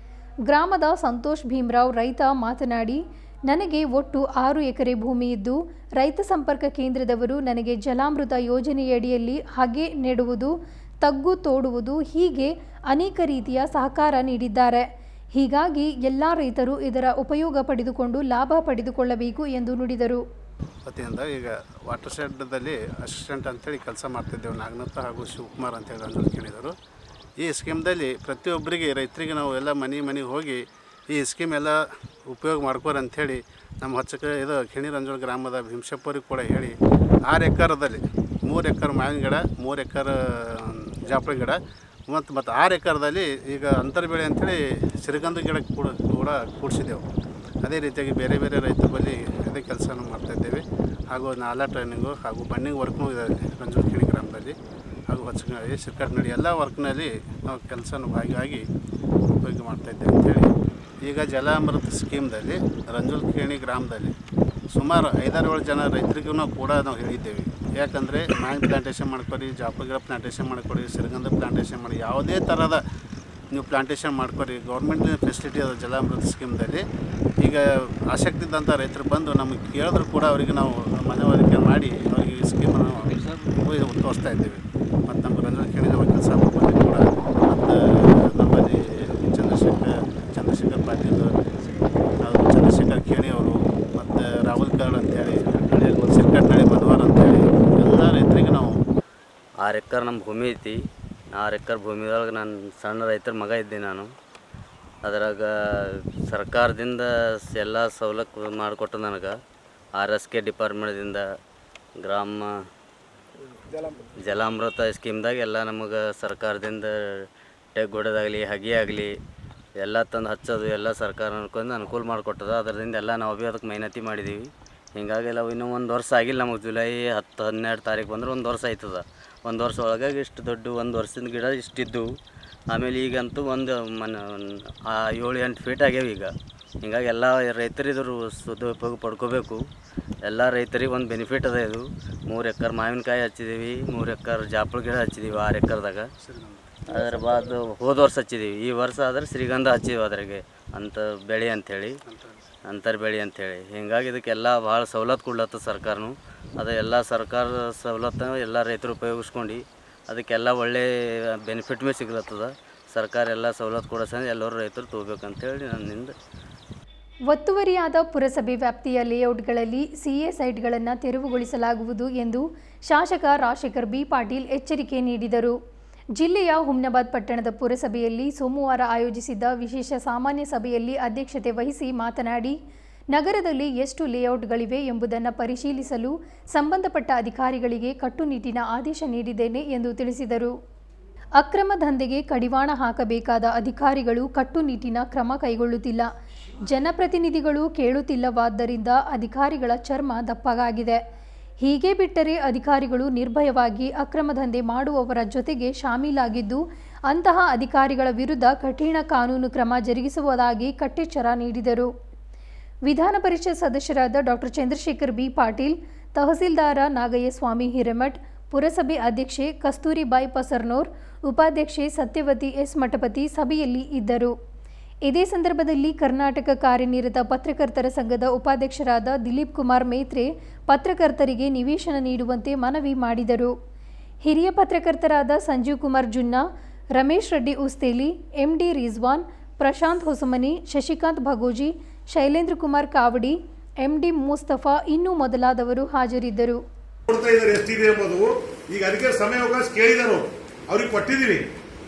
ಗ್ರಾಮದ ಸಂತೋಷ್ ಭೀಮ್ರಾವ್ ರೈತ ಮಾತನಾಡಿ ನನಗೆ ಒಟ್ಟು ಆರು ಎಕರೆ ಭೂಮಿ ಇದ್ದು ರೈತ ಸಂಪರ್ಕ ಕೇಂದ್ರದವರು ನನಗೆ ಜಲಾಮೃತ ಯೋಜನೆಯಡಿಯಲ್ಲಿ ಹಾಗೆ ನೆಡುವುದು ತಗ್ಗು ತೋಡುವುದು ಹೀಗೆ ಅನೇಕ ರೀತಿಯ ಸಹಕಾರ ನೀಡಿದ್ದಾರೆ ಹೀಗಾಗಿ ಎಲ್ಲ ರೈತರು ಇದರ ಉಪಯೋಗ ಪಡೆದುಕೊಂಡು ಲಾಭ ಪಡೆದುಕೊಳ್ಳಬೇಕು ಎಂದು ನುಡಿದರು ವತಿಯಿಂದ ಈಗ ವಾಟರ್ ಶೆಡ್ದಲ್ಲಿ ಅಸಿಸ್ಟೆಂಟ್ ಅಂತೇಳಿ ಕೆಲಸ ಮಾಡ್ತಿದ್ದೇವೆ ನಾಗನಾಥ ಹಾಗೂ ಶಿವಕುಮಾರ್ ಅಂತೇಳಿ ರಂಜನ್ ಕೇಳಿದರು ಈ ಸ್ಕೀಮ್ದಲ್ಲಿ ಪ್ರತಿಯೊಬ್ಬರಿಗೆ ರೈತರಿಗೆ ನಾವು ಎಲ್ಲ ಮನೆ ಮನೆಗೆ ಹೋಗಿ ಈ ಸ್ಕೀಮ್ ಎಲ್ಲ ಉಪಯೋಗ ಮಾಡ್ಕೋರಿ ಅಂಥೇಳಿ ನಮ್ಮ ಹಚ್ಚಕ ಇದು ಖಿಣಿ ರಂಜೋಳ ಗ್ರಾಮದ ಭೀಮಶಪ್ಪರಿಗೆ ಕೂಡ ಹೇಳಿ ಆರು ಎಕರದಲ್ಲಿ ಮೂರು ಎಕರೆ ಮಾವಿನ ಗಿಡ ಮೂರು ಎಕರೆ ಜಾಪಳಿ ಗಿಡ ಮತ್ತು ಮತ್ತು ಆರು ಎಕರದಲ್ಲಿ ಈಗ ಅಂತರ ಬೆಳೆ ಅಂಥೇಳಿ ಸಿರಿಗಂಧ ಗಿಡ ಕೂಡ ಕೂಡ ಕೂಡಿಸಿದೆವು ಅದೇ ರೀತಿಯಾಗಿ ಬೇರೆ ಬೇರೆ ರೈತರ ಬಳಿ ಅದೇ ಕೆಲಸನ ಮಾಡ್ತಾಯಿದ್ದೇವೆ ಹಾಗೂ ನಾಲಾ ಟ್ರೈನಿಂಗು ಹಾಗೂ ಬಣ್ಣಿಂಗ್ ವರ್ಕ್ನೂ ಇದೆ ರಂಜನಖೇಣಿ ಗ್ರಾಮದಲ್ಲಿ ಹಾಗೂ ಹೊಸಗಳಿ ಸಿರ್ಕಟ್ನಡಿ ಎಲ್ಲ ವರ್ಕ್ನಲ್ಲಿ ನಾವು ಕೆಲಸನ ಭಾಗಿಯಾಗಿ ಉಪಯೋಗ ಮಾಡ್ತಾಯಿದ್ದೇವೆ ಅಂಥೇಳಿ ಈಗ ಜಲಾಮೃತ ಸ್ಕೀಮ್ದಲ್ಲಿ ರಂಜುಲ್ಖೇಣಿ ಗ್ರಾಮದಲ್ಲಿ ಸುಮಾರು ಐದಾರು ಏಳು ಜನ ರೈತರಿಗೂ ಕೂಡ ನಾವು ಹೇಳಿದ್ದೇವೆ ಯಾಕಂದರೆ ಮ್ಯಾಂಗ್ ಪ್ಲಾಂಟೇಷನ್ ಮಾಡ್ಕೊರಿ ಜಾಪ ಗಿಡ ಪ್ಲಾಂಟೇಷನ್ ಮಾಡ್ಕೊರಿ ಸಿರಿಗಂಧ ಪ್ಲಾಂಟೇಷನ್ ಮಾಡಿ ಯಾವುದೇ ಥರದ ನೀವು ಪ್ಲಾಂಟೇಷನ್ ಮಾಡ್ಕೊರಿ ಗೌರ್ಮೆಂಟ್ ಫೆಸಿಲಿಟಿ ಅದ ಜಲಾಮೃತ ಸ್ಕೀಮ್ದಲ್ಲಿ ಈಗ ಆಸಕ್ತಿ ಇದ್ದಂಥ ರೈತರು ಬಂದು ನಮಗೆ ಕೇಳಿದ್ರು ಕೂಡ ಅವರಿಗೆ ನಾವು ಮನವರಿಕೆ ಮಾಡಿ ಅವರಿಗೆ ಈ ಸ್ಕೀಮನ್ನು ತೋರಿಸ್ತಾ ಇದ್ದೀವಿ ಮತ್ತು ನಮ್ಮ ರಂಜನ ಕೇಳಿದ ವಕೀಲ ಸಾಹೇಬ್ ಬಂದು ಕೂಡ ಮತ್ತು ನಮ್ಮಲ್ಲಿ ಚಂದ್ರಶೇಖರ್ ಚಂದ್ರಶೇಖರ್ ಪಾಟೀಲ್ ಅದು ಚಂದ್ರಶೇಖರ್ ಖೇಣಿ ಅವರು ಮತ್ತು ರಾಹುಲ್ ಕಾರ್ಡ್ ಅಂತೇಳಿ ಸಿರ್ಕಟ್ನಳ್ಳಿ ಮಧುವಾರ್ ಅಂತೇಳಿ ಎಲ್ಲ ರೈತರಿಗೆ ನಾವು ಆರು ಎಕರೆ ನಮ್ಮ ಭೂಮಿ ಐತಿ ಆರು ಎಕರೆ ಭೂಮಿಯೊಳಗೆ ನಾನು ಸಣ್ಣ ರೈತರ ಮಗ ಇದ್ದೆ ನಾನು ಅದ್ರಾಗ ಸರ್ಕಾರದಿಂದ ಎಲ್ಲ ಸವಲತ್ತು ಮಾಡಿಕೊಟ್ಟು ನನಗೆ ಆರ್ ಎಸ್ ಕೆ ಡಿಪಾರ್ಟ್ಮೆಂಟ್ದಿಂದ ಗ್ರಾಮ ಜಲಾಮೃತ ಸ್ಕೀಮ್ದಾಗ ಎಲ್ಲ ನಮಗೆ ಸರ್ಕಾರದಿಂದ ಟೆಗ್ ಹೊಡೆದಾಗಲಿ ಹಗಿ ಆಗಲಿ ಎಲ್ಲ ತಂದು ಹಚ್ಚೋದು ಎಲ್ಲ ಸರ್ಕಾರ ಅನ್ಕೊಂಡು ಅನುಕೂಲ ಮಾಡಿಕೊಟ್ಟದ ಅದರಿಂದ ಎಲ್ಲ ನಾವು ಭೀ ಅದಕ್ಕೆ ಮೆಹನತಿ ಮಾಡಿದ್ದೀವಿ ಹಿಂಗಾಗಿ ನಾವು ಇನ್ನೂ ಒಂದು ವರ್ಷ ಆಗಿಲ್ಲ ನಮಗೆ ಜುಲೈ ಹತ್ತು ಹನ್ನೆರಡು ತಾರೀಕು ಬಂದ್ರೆ ಒಂದು ವರ್ಷ ಆಯ್ತದ ಒಂದು ವರ್ಷ ಒಳಗಾಗಿ ಇಷ್ಟು ದೊಡ್ಡ ಒಂದು ವರ್ಷದ ಗಿಡ ಇಷ್ಟಿದ್ದು ಆಮೇಲೆ ಈಗಂತೂ ಒಂದು ಮನ ಆ ಏಳು ಎಂಟು ಫೀಟ್ ಆಗ್ಯಾವ ಈಗ ಹಿಂಗಾಗಿ ಎಲ್ಲ ರೈತರು ಇದ್ರ ಸದುಪಯೋಗ ಪಡ್ಕೋಬೇಕು ಎಲ್ಲ ರೈತರಿಗೆ ಒಂದು ಬೆನಿಫಿಟ್ ಅದ ಇದು ಮೂರು ಎಕರೆ ಮಾವಿನಕಾಯಿ ಹಚ್ಚಿದ್ದೀವಿ ಮೂರು ಎಕರೆ ಜಾಪಳ ಗಿಡ ಹಚ್ಚಿದ್ದೀವಿ ಆರು ಎಕರೆದಾಗ ಅದರ ಬಾದ್ ಹೋದ ವರ್ಷ ಹಚ್ಚಿದ್ದೀವಿ ಈ ವರ್ಷ ಆದ್ರೆ ಶ್ರೀಗಂಧ ಹಚ್ಚಿದ್ದೀವಿ ಅದ್ರಾಗೆ ಅಂತ ಬೆಳೆ ಅಂಥೇಳಿ ಅಂತರ್ ಬೆಳೆ ಅಂಥೇಳಿ ಹಿಂಗಾಗಿ ಇದಕ್ಕೆಲ್ಲ ಭಾಳ ಸವಲತ್ತು ಕೊಡ್ಲತ್ತ ಸರ್ಕಾರನು ಅದು ಎಲ್ಲ ಸರ್ಕಾರದ ಸವಲತ್ತು ಎಲ್ಲ ರೈತರು ಉಪಯೋಗಿಸ್ಕೊಂಡು ಅದಕ್ಕೆಲ್ಲ ಒಳ್ಳೆ ಬೆನಿಫಿಟ್ ಮೇಲೆ ಸಿಗ್ಲತ್ತದ ಸರ್ಕಾರ ಎಲ್ಲ ಸವಲತ್ತು ಕೊಡೋ ಎಲ್ಲರೂ ರೈತರು ತೊಗೋಬೇಕಂತೇಳಿ ನನ್ನಿಂದ ಒತ್ತುವರಿಯಾದ ಪುರಸಭೆ ವ್ಯಾಪ್ತಿಯ ಲೇಔಟ್ಗಳಲ್ಲಿ ಸಿಎ ಸೈಟ್ಗಳನ್ನು ತೆರವುಗೊಳಿಸಲಾಗುವುದು ಎಂದು ಶಾಸಕ ರಾಜಶೇಖರ್ ಬಿ ಪಾಟೀಲ್ ಎಚ್ಚರಿಕೆ ನೀಡಿದರು ಜಿಲ್ಲೆಯ ಹುಮ್ನಾಬಾದ್ ಪಟ್ಟಣದ ಪುರಸಭೆಯಲ್ಲಿ ಸೋಮವಾರ ಆಯೋಜಿಸಿದ್ದ ವಿಶೇಷ ಸಾಮಾನ್ಯ ಸಭೆಯಲ್ಲಿ ಅಧ್ಯಕ್ಷತೆ ವಹಿಸಿ ಮಾತನಾಡಿ ನಗರದಲ್ಲಿ ಎಷ್ಟು ಲೇಔಟ್ಗಳಿವೆ ಎಂಬುದನ್ನು ಪರಿಶೀಲಿಸಲು ಸಂಬಂಧಪಟ್ಟ ಅಧಿಕಾರಿಗಳಿಗೆ ಕಟ್ಟುನಿಟ್ಟಿನ ಆದೇಶ ನೀಡಿದ್ದೇನೆ ಎಂದು ತಿಳಿಸಿದರು ಅಕ್ರಮ ದಂಧೆಗೆ ಕಡಿವಾಣ ಹಾಕಬೇಕಾದ ಅಧಿಕಾರಿಗಳು ಕಟ್ಟುನಿಟ್ಟಿನ ಕ್ರಮ ಕೈಗೊಳ್ಳುತ್ತಿಲ್ಲ ಜನಪ್ರತಿನಿಧಿಗಳು ಕೇಳುತ್ತಿಲ್ಲವಾದ್ದರಿಂದ ಅಧಿಕಾರಿಗಳ ಚರ್ಮ ದಪ್ಪಗಾಗಿದೆ ಹೀಗೆ ಬಿಟ್ಟರೆ ಅಧಿಕಾರಿಗಳು ನಿರ್ಭಯವಾಗಿ ಅಕ್ರಮ ದಂಧೆ ಮಾಡುವವರ ಜೊತೆಗೆ ಶಾಮೀಲಾಗಿದ್ದು ಅಂತಹ ಅಧಿಕಾರಿಗಳ ವಿರುದ್ಧ ಕಠಿಣ ಕಾನೂನು ಕ್ರಮ ಜರುಗಿಸುವುದಾಗಿ ಕಟ್ಟೆಚ್ಚರ ನೀಡಿದರು ವಿಧಾನ ಪರಿಷತ್ ಸದಸ್ಯರಾದ ಡಾಕ್ಟರ್ ಚಂದ್ರಶೇಖರ್ ಬಿ ಪಾಟೀಲ್ ತಹಸೀಲ್ದಾರ ನಾಗಯ್ಯ ಸ್ವಾಮಿ ಹಿರೇಮಠ್ ಪುರಸಭೆ ಅಧ್ಯಕ್ಷೆ ಕಸ್ತೂರಿಬಾಯಿ ಪಸರ್ನೋರ್ ಉಪಾಧ್ಯಕ್ಷೆ ಸತ್ಯವತಿ ಎಸ್ ಮಠಪತಿ ಸಭೆಯಲ್ಲಿ ಇದ್ದರು ಇದೇ ಸಂದರ್ಭದಲ್ಲಿ ಕರ್ನಾಟಕ ಕಾರ್ಯನಿರತ ಪತ್ರಕರ್ತರ ಸಂಘದ ಉಪಾಧ್ಯಕ್ಷರಾದ ದಿಲೀಪ್ ಕುಮಾರ್ ಮೇತ್ರೆ ಪತ್ರಕರ್ತರಿಗೆ ನಿವೇಶನ ನೀಡುವಂತೆ ಮನವಿ ಮಾಡಿದರು ಹಿರಿಯ ಪತ್ರಕರ್ತರಾದ ಸಂಜೀವ್ ಕುಮಾರ್ ಜುನ್ನಾ ರಮೇಶ್ ರೆಡ್ಡಿ ಉಸ್ತೇಲಿ ಎಂಡಿ ರಿಜ್ವಾನ್ ಪ್ರಶಾಂತ್ ಹೊಸಮನಿ ಶಶಿಕಾಂತ್ ಭಗೋಜಿ ಶೈಲೇಂದ್ರ ಕುಮಾರ್ ಕಾವಡಿ ಎಂಡಿ ಮುಸ್ತಫಾ ಇನ್ನೂ ಮೊದಲಾದವರು ಹಾಜರಿದ್ದರು ಕೊಡ್ತಾ ಇದ್ದಾರೆ ಎಷ್ಟಿದೆ ಎಂಬುದು ಈಗ ಅದಕ್ಕೆ ಸಮಯ ಅವಕಾಶ ಕೇಳಿದಾರು ಅವ್ರಿಗೆ ಕೊಟ್ಟಿದ್ದೀವಿ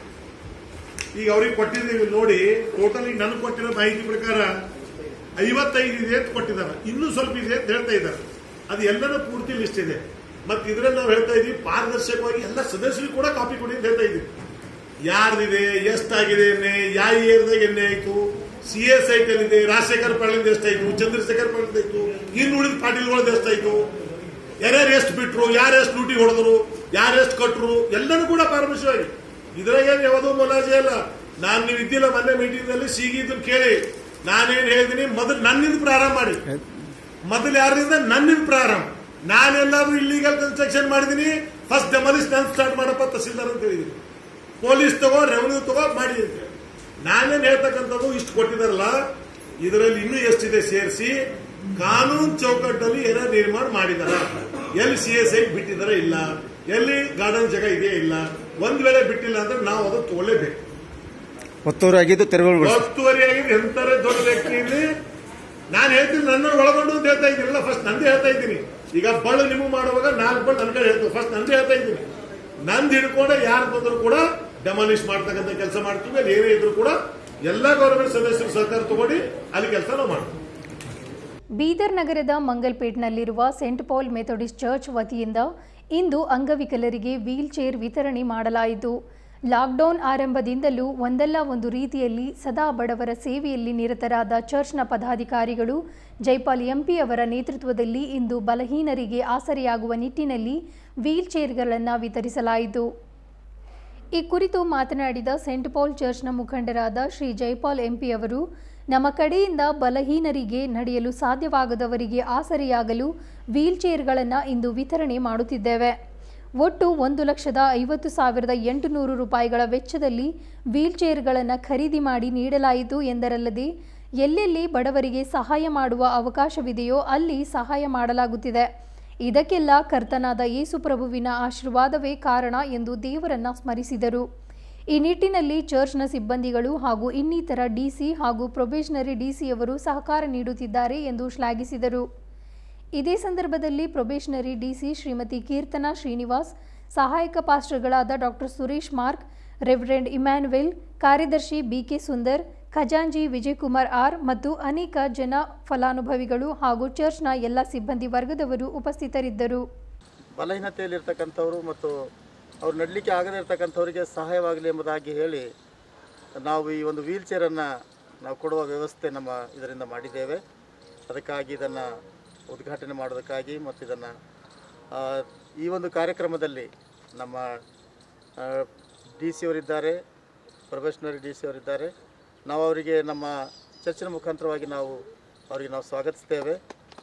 ಈಗ ಅವ್ರಿಗೆ ಕೊಟ್ಟಿದ್ದೀವಿ ನೋಡಿ ಟೋಟಲ್ ಈಗ ನನಗೆ ಕೊಟ್ಟಿರೋ ಮಾಹಿತಿ ಪ್ರಕಾರ ಐವತ್ತೈದು ಇದೆ ಅಂತ ಕೊಟ್ಟಿದ್ದಾರೆ ಇನ್ನೂ ಸ್ವಲ್ಪ ಇದೆ ಅಂತ ಹೇಳ್ತಾ ಇದ್ದಾರೆ ಅದು ಎಲ್ಲನೂ ಪೂರ್ತಿ ಲಿಸ್ಟ್ ಇದೆ ಮತ್ತೆ ಇದ್ರಲ್ಲಿ ನಾವು ಹೇಳ್ತಾ ಇದೀವಿ ಪಾರದರ್ಶಕವಾಗಿ ಎಲ್ಲ ಸದಸ್ಯರು ಕೂಡ ಕಾಪಿ ಕೊಡಿ ಅಂತ ಹೇಳ್ತಾ ಇದ್ದೀವಿ ಯಾರ್ದಿದೆ ಎಷ್ಟಾಗಿದೆ ಎಣ್ಣೆ ಯಾವ ಏರಿಯಾದಾಗ ಎಣ್ಣೆ ಆಯ್ತು ಸಿ ಎಸ್ ಐ ಇದೆ ರಾಜಶೇಖರ್ ಪಾಟೀಲ್ ಎಷ್ಟಾಯ್ತು ಚಂದ್ರಶೇಖರ್ ಪಾಟೀಲ್ ಆಯ್ತು ಇನ್ನು ಉಳಿದ ಪಾಟೀಲ್ಗಳದ್ದು ಎಷ್ಟಾಯ್ತು ಯಾರ್ಯಾರು ಎಷ್ಟು ಬಿಟ್ರು ಯಾರು ಎಷ್ಟು ಲೂಟಿ ಹೊಡೆದ್ರು ಯಾರು ಎಷ್ಟು ಕಟ್ರು ಎಲ್ಲನೂ ಕೂಡ ಪಾರದರ್ಶಕವಾಗಿ ಇದ್ರಾಗ ಯಾವುದೋ ಮೊಲಾಜೆ ಅಲ್ಲ ನಾನು ನೀವು ಇದ್ದಿಲ್ಲ ಮೊನ್ನೆ ಮೀಟಿಂಗ್ ನಲ್ಲಿ ಸಿಗಿದ್ದನ್ನು ಕೇಳಿ ನಾನೇನ್ ಹೇಳಿದೀನಿ ಮೊದಲು ನನ್ನಿಂದ ಪ್ರಾರಂಭ ಮಾಡಿ ಮೊದಲು ಯಾರಿಂದ ನನ್ನಿಂದ ಪ್ರಾರಂಭ ನಾನೆಲ್ಲಾದ್ರೂ ಇಲ್ಲಿಗಲ್ ಕನ್ಸ್ಟ್ರಕ್ಷನ್ ಮಾಡಿದೀನಿ ಫಸ್ಟ್ ಡೆಮಾಲಿಸ್ ನಾನು ಸ್ಟಾರ್ಟ್ ಮಾಡಪ್ಪ ತಹಸೀಲ್ದಾರ್ ಅಂತ ಹೇಳಿದೀನಿ ಪೊಲೀಸ್ ತಗೋ ರೆವೆನ್ಯೂ ತಗೋ ಮಾಡಿ ಅಂತ ಹೇಳಿ. ನಾನೇನ್ ಹೇಳ್ತಕ್ಕಂಥದ್ದು ಇಷ್ಟು ಕೊಟ್ಟಿದಾರಲ್ಲ ಇದರಲ್ಲಿ ಇನ್ನೂ ಎಷ್ಟಿದೆ ಸೇರಿಸಿ ಕಾನೂನು ಚೌಕಟ್ಟಲ್ಲಿ ಏನೋ ನಿರ್ಮಾಣ ಮಾಡಿದಾರ ಎಲ್ಲಿ ಸಿ ಎಸ್ ಐ ಬಿಟ್ಟಿದಾರ ಇಲ್ಲ ಎಲ್ಲಿ ಗಾರ್ಡನ್ ಜಾಗ ಇದೆಯಾ ಇಲ್ಲ ಒಂದ್ ವೇಳೆ ಬಿಟ್ಟಿಲ್ಲ ಅಂದ್ರೆ ನಾವು ಅದು ತಗೊಳ್ಳೇಬೇಕು ಒತ್ತುವರಾಗಿದ್ದು ತೆರವುಗೊಳಿಸಿ ಒತ್ತುವರಿಯಾಗಿ ಎಂತಾರೆ ದೊಡ್ಡ ವ್ಯಕ್ತಿ ಇಲ್ಲಿ ನಾನು ಹೇಳ್ತೀನಿ ನನ್ನ ಒಳಗೊಂಡು ಅಂತ ಹೇಳ್ತಾ ಇದ್ದೀನಲ್ಲ ಫಸ್ಟ್ ನಂದೇ ಹೇಳ್ತಾ ಇದ್ದೀನಿ ಈಗ ಬಳ್ಳು ನಿಮಗೆ ಮಾಡುವಾಗ ನಾಲ್ಕು ಬಳ್ಳು ನನ್ನ ಕಡೆ ಹೇಳ್ತೀವಿ ಫಸ್ಟ್ ನಂದೇ ಹೇಳ್ತಾ ಇದ್ದೀನಿ ನಂದು ಹಿಡ್ಕೊಂಡೆ ಯಾರು ಬಂದ್ರು ಕೂಡ ಡೆಮಾಲಿಷ್ ಮಾಡ್ತಕ್ಕಂಥ ಕೆಲಸ ಮಾಡ್ತೀವಿ ಅಲ್ಲಿ ಏನೇ ಇದ್ರು ಕೂಡ ಎಲ್ಲಾ ಗೌರ್ಮೆಂಟ್ ಸದಸ್ಯರು ಸಹಕಾರ ತಗೊಂಡು ಅಲ್ಲಿ ಕೆಲಸ ನಾವು ಮಾಡ್ತೀವಿ ಬೀದರ್ ನಗರದ ಮಂಗಲ್ಪೇಟ್ನಲ್ಲಿರುವ ಸೆಂಟ್ ಪೌಲ್ ಮೆಥೋಡಿಸ್ಟ್ ಚರ್ಚ್ ವತಿಯಿಂದ ಇಂದು ಅಂಗವಿಕಲರಿಗೆ ವೀಲ್ ಚೇರ್ ವಿತರಣೆ ಮಾಡಲಾಯಿತು ಲಾಕ್ಡೌನ್ ಆರಂಭದಿಂದಲೂ ಒಂದಲ್ಲ ಒಂದು ರೀತಿಯಲ್ಲಿ ಸದಾ ಬಡವರ ಸೇವೆಯಲ್ಲಿ ನಿರತರಾದ ಚರ್ಚ್ನ ಪದಾಧಿಕಾರಿಗಳು ಜೈಪಾಲ್ ಎಂಪಿ ಅವರ ನೇತೃತ್ವದಲ್ಲಿ ಇಂದು ಬಲಹೀನರಿಗೆ ಆಸರೆಯಾಗುವ ನಿಟ್ಟಿನಲ್ಲಿ ವೀಲ್ ಚೇರ್ಗಳನ್ನು ವಿತರಿಸಲಾಯಿತು ಈ ಕುರಿತು ಮಾತನಾಡಿದ ಸೆಂಟ್ ಪೌಲ್ ಚರ್ಚ್ನ ಮುಖಂಡರಾದ ಶ್ರೀ ಜೈಪಾಲ್ ಎಂಪಿ ಅವರು ನಮ್ಮ ಕಡೆಯಿಂದ ಬಲಹೀನರಿಗೆ ನಡೆಯಲು ಸಾಧ್ಯವಾಗದವರಿಗೆ ಆಸರೆಯಾಗಲು ವೀಲ್ ಚೇರ್ಗಳನ್ನು ಇಂದು ವಿತರಣೆ ಮಾಡುತ್ತಿದ್ದೇವೆ ಒಟ್ಟು ಒಂದು ಲಕ್ಷದ ಐವತ್ತು ಸಾವಿರದ ಎಂಟುನೂರು ರೂಪಾಯಿಗಳ ವೆಚ್ಚದಲ್ಲಿ ವೀಲ್ ಚೇರ್ಗಳನ್ನು ಖರೀದಿ ಮಾಡಿ ನೀಡಲಾಯಿತು ಎಂದರಲ್ಲದೆ ಎಲ್ಲೆಲ್ಲಿ ಬಡವರಿಗೆ ಸಹಾಯ ಮಾಡುವ ಅವಕಾಶವಿದೆಯೋ ಅಲ್ಲಿ ಸಹಾಯ ಮಾಡಲಾಗುತ್ತಿದೆ ಇದಕ್ಕೆಲ್ಲ ಕರ್ತನಾದ ಯೇಸು ಪ್ರಭುವಿನ ಆಶೀರ್ವಾದವೇ ಕಾರಣ ಎಂದು ದೇವರನ್ನ ಸ್ಮರಿಸಿದರು ಈ ನಿಟ್ಟಿನಲ್ಲಿ ಚರ್ಚ್ನ ಸಿಬ್ಬಂದಿಗಳು ಹಾಗೂ ಇನ್ನಿತರ ಡಿಸಿ ಹಾಗೂ ಪ್ರೊಬೇಷನರಿ ಡಿಸಿಯವರು ಸಹಕಾರ ನೀಡುತ್ತಿದ್ದಾರೆ ಎಂದು ಶ್ಲಾಘಿಸಿದರು ಇದೇ ಸಂದರ್ಭದಲ್ಲಿ ಪ್ರೊಬೇಷನರಿ ಡಿಸಿ ಶ್ರೀಮತಿ ಕೀರ್ತನಾ ಶ್ರೀನಿವಾಸ್ ಸಹಾಯಕ ಪಾಸ್ಟರ್ಗಳಾದ doctor Suresh Mark reverend Emmanuel ಕಾರ್ಯದರ್ಶಿ ಬಿಕೆ ಸುಂದರ್ ಖಜಾಂಜಿ ವಿಜಯಕುಮಾರ್ ಆರ್ ಮತ್ತು ಅನೇಕ ಜನ ಫಲಾನುಭವಿಗಳು ಹಾಗೂ ಚರ್ಚ್ನ ಎಲ್ಲ ಸಿಬ್ಬಂದಿ ವರ್ಗದವರು ಉಪಸ್ಥಿತರಿದ್ದರು ಬಲಹೀನತೆಯಲ್ಲಿರ್ತಕ್ಕಂಥವ್ರು ಮತ್ತು ಅವ್ರು ನಡಲಿಕ್ಕೆ ಆಗದೇ ಇರ್ತಕ್ಕಂಥವ್ರಿಗೆ ಸಹಾಯವಾಗಲಿ ಎಂಬುದಾಗಿ ಹೇಳಿ ನಾವು ಈ ಒಂದು ವೀಲ್ ಚೇರನ್ನು ನಾವು ಕೊಡುವ ವ್ಯವಸ್ಥೆ ನಮ್ಮ ಇದರಿಂದ ಮಾಡಿದ್ದೇವೆ ಅದಕ್ಕಾಗಿ ಇದನ್ನು ಉದ್ಘಾಟನೆ ಮಾಡೋದಕ್ಕಾಗಿ ಮತ್ತು ಇದನ್ನು ಈ ಒಂದು ಕಾರ್ಯಕ್ರಮದಲ್ಲಿ ನಮ್ಮ ಡಿ ಸಿ ಅವರಿದ್ದಾರೆ ಪ್ರೊಫೆಷನರಿ ಡಿ ಸಿ ಅವರಿದ್ದಾರೆ ನಾವು ಅವರಿಗೆ ನಮ್ಮ ಚರ್ಚಿನ ಮುಖಾಂತರವಾಗಿ ನಾವು ಅವರಿಗೆ ನಾವು ಸ್ವಾಗತಿಸ್ತೇವೆ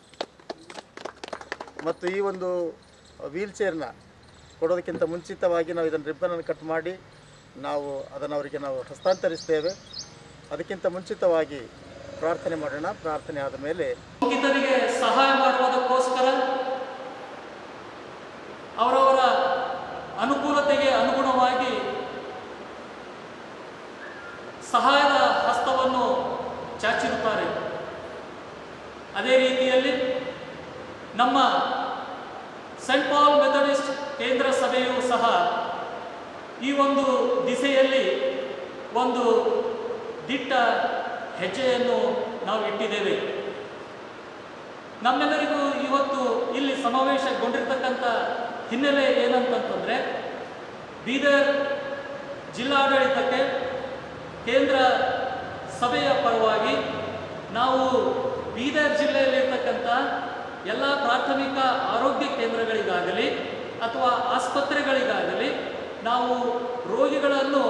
ಮತ್ತು ಈ ಒಂದು ವೀಲ್ ಚೇರ್ನ ಕೊಡೋದಕ್ಕಿಂತ ಮುಂಚಿತವಾಗಿ ನಾವು ಇದನ್ನು ರಿಬ್ಬನನ್ನು ಕಟ್ ಮಾಡಿ ನಾವು ಅದನ್ನು ಅವರಿಗೆ ನಾವು ಹಸ್ತಾಂತರಿಸ್ತೇವೆ ಅದಕ್ಕಿಂತ ಮುಂಚಿತವಾಗಿ ಪ್ರಾರ್ಥನೆ ಮಾಡೋಣ ಪ್ರಾರ್ಥನೆ ಆದ ಮೇಲೆ ಸೋಂಕಿತರಿಗೆ ಸಹಾಯ ಮಾಡುವುದಕ್ಕೋಸ್ಕರ ಅವರವರ ಅನುಕೂಲತೆಗೆ ಅನುಗುಣವಾಗಿ ಸಹಾಯದ ಹಸ್ತವನ್ನು ಚಾಚಿರುತ್ತಾರೆ ಅದೇ ರೀತಿಯಲ್ಲಿ ನಮ್ಮ ಸೆಂಟ್ ಪಾಲ್ ಮೆಥಡಿಸ್ಟ್ ಕೇಂದ್ರ ಸಭೆಯೂ ಸಹ ಈ ಒಂದು ದಿಸೆಯಲ್ಲಿ ಒಂದು ದಿಟ್ಟ ಹೆಜ್ಜೆಯನ್ನು ನಾವು ಇಟ್ಟಿದ್ದೇವೆ ನಮ್ಮೆಲ್ಲರಿಗೂ ಇವತ್ತು ಇಲ್ಲಿ ಸಮಾವೇಶಗೊಂಡಿರ್ತಕ್ಕಂಥ ಹಿನ್ನೆಲೆ ಏನಂತಂತಂದರೆ ಬೀದರ್ ಜಿಲ್ಲಾಡಳಿತಕ್ಕೆ ಕೇಂದ್ರ ಸಭೆಯ ಪರವಾಗಿ ನಾವು ಬೀದರ್ ಜಿಲ್ಲೆಯಲ್ಲಿರ್ತಕ್ಕಂಥ ಎಲ್ಲ ಪ್ರಾಥಮಿಕ ಆರೋಗ್ಯ ಕೇಂದ್ರಗಳಿಗಾಗಲಿ ಅಥವಾ ಆಸ್ಪತ್ರೆಗಳಿಗಾಗಲಿ ನಾವು ರೋಗಿಗಳನ್ನು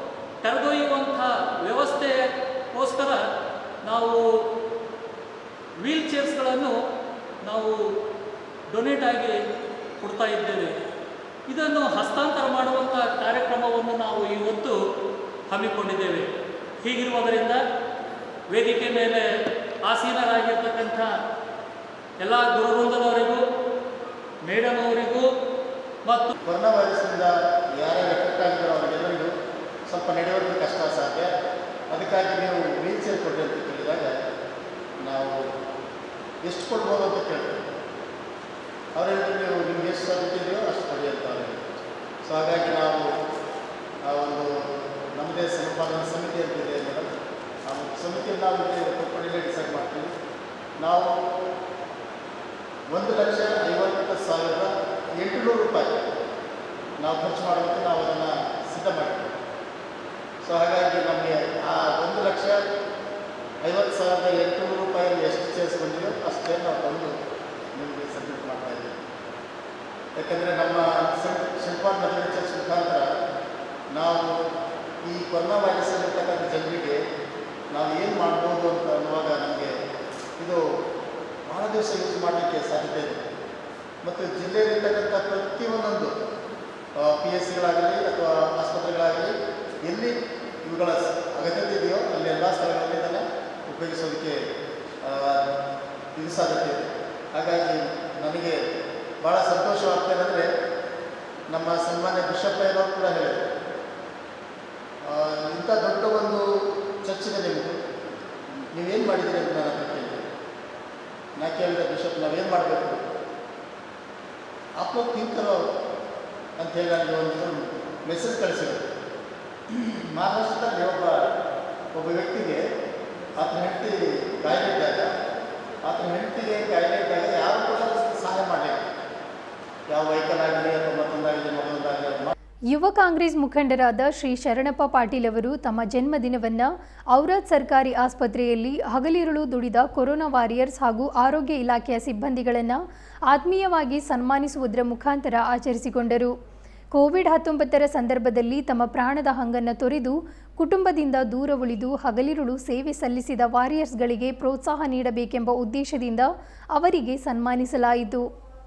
ಕರೆದೊಯ್ಯುವಂಥ ವ್ಯವಸ್ಥೆಗೋಸ್ಕರ ನಾವು ವೀಲ್ ಚೇರ್ಸ್ಗಳನ್ನು ನಾವು ಡೊನೇಟ್ ಆಗಿ ಕೊಡ್ತಾ ಇದ್ದೇವೆ ಇದನ್ನು ಹಸ್ತಾಂತರ ಮಾಡುವಂಥ ಕಾರ್ಯಕ್ರಮವನ್ನು ನಾವು ಇವತ್ತು ಹಮ್ಮಿಕೊಂಡಿದ್ದೇವೆ ಹೀಗಿರುವುದರಿಂದ ವೇದಿಕೆ ಮೇಲೆ ಆಸೀನರಾಗಿರ್ತಕ್ಕಂಥ ಎಲ್ಲ ಗುರುವೃಂದದವರಿಗೂ ಮೇಡಮ್ ಅವರಿಗೂ ಮತ್ತು ಕೊರೋನಾ ವೈರಸ್ನಿಂದ ಯಾರ್ಯಾರು ಎಫೆಕ್ಟ್ ಆಗಿದ್ದಾರೋ ಅವರಿಗೆಲ್ಲರಿಗೂ ಸ್ವಲ್ಪ ನಡೆಯೋದು ಕಷ್ಟ ಸಾಧ್ಯ ಅದಕ್ಕಾಗಿ ನೀವು ವೀಲ್ ಚೇರ್ ಕೊಡಿ ಅಂತ ಕೇಳಿದಾಗ ನಾವು ಎಷ್ಟು ಕೊಡ್ಬೋದು ಅಂತ ಕೇಳ್ತೀವಿ ಅವರಲ್ಲಿ ನೀವು ನಿಮ್ಗೆ ಎಷ್ಟು ಸಾಧ್ಯತೆ ಇದೆಯೋ ಅಷ್ಟು ಕೊಡಿ ಅಂತ ಅವ್ರಿಗೆ ಸೊ ಹಾಗಾಗಿ ನಾವು ಆ ಒಂದು ನಮ್ಮದೇ ಸಂಪಾದನಾ ಸಮಿತಿ ಅಂತಿದೆ ಮೇಡಮ್ ಆ ಒಂದು ಸಮಿತಿಯನ್ನು ನಾವು ಇಲ್ಲಿ ಕೊಪ್ಪಳಿಗೆ ಡಿಸೈಡ್ ಮಾಡ್ತೀವಿ ನಾವು ಒಂದು ಲಕ್ಷ ಐವತ್ತು ಸಾವಿರದ ಎಂಟುನೂರು ರೂಪಾಯಿ ನಾವು ಖರ್ಚು ಮಾಡೋದಕ್ಕೆ ನಾವು ಅದನ್ನು ಸಿದ್ಧ ಮಾಡ್ತೀವಿ ಸೊ ಹಾಗಾಗಿ ನಮಗೆ ಆ ಒಂದು ಲಕ್ಷ ಐವತ್ತು ಸಾವಿರದ ಎಂಟುನೂರು ರೂಪಾಯಿ ಎಷ್ಟು ಚೇರ್ಸ್ ಬಂದಿದೆಯೋ ಅಷ್ಟೇ ನಾವು ತಂದು ನಿಮಗೆ ಸಬ್ಮಿಟ್ ಮಾಡ್ತಾ ಇದ್ದೀವಿ ಯಾಕಂದರೆ ನಮ್ಮ ಶಿಲ್ಪಾನ್ ಮೆಥಡ್ ಚರ್ಚ್ ಮುಖಾಂತರ ನಾವು ಈ ಕೊರೋನಾ ವೈರಸ್ ಇರ್ತಕ್ಕಂಥ ಜನರಿಗೆ ನಾವು ಏನು ಮಾಡ್ಬೋದು ಅಂತ ಅನ್ನುವಾಗ ನಮಗೆ ಇದು ಭಾಳ ದಿವಸ ಯೂಸ್ ಮಾಡಲಿಕ್ಕೆ ಸಾಧ್ಯತೆ ಇದೆ ಮತ್ತು ಜಿಲ್ಲೆಯಲ್ಲಿರ್ತಕ್ಕಂಥ ಪ್ರತಿಯೊಂದೊಂದು ಪಿ ಎಸ್ ಸಿಗಳಾಗಲಿ ಅಥವಾ ಆಸ್ಪತ್ರೆಗಳಾಗಲಿ ಎಲ್ಲಿ ಇವುಗಳ ಸ- ಅಗತ್ಯತೆ ಇದೆಯೋ ಅಲ್ಲಿ ಎಲ್ಲ ಸ್ಥಳಗಳಲ್ಲಿ ಇದನ್ನು ಉಪಯೋಗಿಸೋದಕ್ಕೆ ಆ, ಇದು ಸಾಧ್ಯತೆ ಇದೆ ಹಾಗಾಗಿ ನನಗೆ ಭಾಳ ಸಂತೋಷವಾಗ್ತದೆ ಅಂದರೆ ನಮ್ಮ ಸನ್ಮಾನ್ಯ ಬಿಷಪ್ಪಯ್ಯನವರು ಕೂಡ ಹೇಳಿದರು ಆ, ಇಂಥ ದೊಡ್ಡ ಒಂದು ಚರ್ಚಿದೆ ನಿಮ್ಮದು ನೀವೇನು ಮಾಡಿದ್ದೀರಿ ಅಂತ ನಾನು ಅದನ್ನು ಕೇಳಿದೆ ನಾ ಕೇಳಿದೆ ಬಿಷಪ್ ನಾವೇನು ಮಾಡಬೇಕು ಆಪ್ಲೋ ಥಿಂಕ್ ಕರೋ ಅಂತ ಹೇಳಿ ನನಗೆ ಒಂದು ಮೆಸೇಜ್ ಕಳಿಸಿದ್ರು ಮಹಾರಾಷ್ಟ್ರದಲ್ಲಿ ಒಬ್ಬ ಒಬ್ಬ ವ್ಯಕ್ತಿಗೆ ಆತನ ಹೆಂಡತಿ ಕಾಯಿಲೆ ಇದ್ದಾಗ ಆತನ ಹೆಂಡತಿಗೆ ಕಾಯಿಲೆ ಇದ್ದಾಗ ಯಾರು ಕೂಡ ಸಹಾಯ ಮಾಡಲಿಲ್ಲ ಯಾವ ವೆಹಿಕಲ್ ಆಗಲಿ ಅಥವಾ ಮತ್ತೊಂದಾಗಲಿ ಮತ್ತೊಂದಾಗಲಿ ಅದು ಯುವ ಕಾಂಗ್ರೆಸ್ ಮುಖಂಡರಾದ ಶ್ರೀ ಶರಣಪ್ಪ ಪಾಟೀಲ್ ಅವರು ತಮ್ಮ ಜನ್ಮದಿನವನ್ನು ಔರಾದ್ ಸರ್ಕಾರಿ ಆಸ್ಪತ್ರೆಯಲ್ಲಿ ಹಗಲಿರುಳು ದುಡಿದ ಕೊರೋನಾ ವಾರಿಯರ್ಸ್ ಹಾಗೂ ಆರೋಗ್ಯ ಇಲಾಖೆಯ ಸಿಬ್ಬಂದಿಗಳನ್ನು ಆತ್ಮೀಯವಾಗಿ ಸನ್ಮಾನಿಸುವುದರ ಮುಖಾಂತರ ಆಚರಿಸಿಕೊಂಡರು ಕೋವಿಡ್ ಹತ್ತೊಂಬತ್ತರ ಸಂದರ್ಭದಲ್ಲಿ ತಮ್ಮ ಪ್ರಾಣದ ಹಂಗನ್ನು ತೊರೆದು ಕುಟುಂಬದಿಂದ ದೂರ ಉಳಿದು ಹಗಲಿರುಳು ಸೇವೆ ಸಲ್ಲಿಸಿದ ವಾರಿಯರ್ಸ್ಗಳಿಗೆ ಪ್ರೋತ್ಸಾಹ ನೀಡಬೇಕೆಂಬ ಉದ್ದೇಶದಿಂದ ಅವರಿಗೆ ಸನ್ಮಾನಿಸಲಾಯಿತು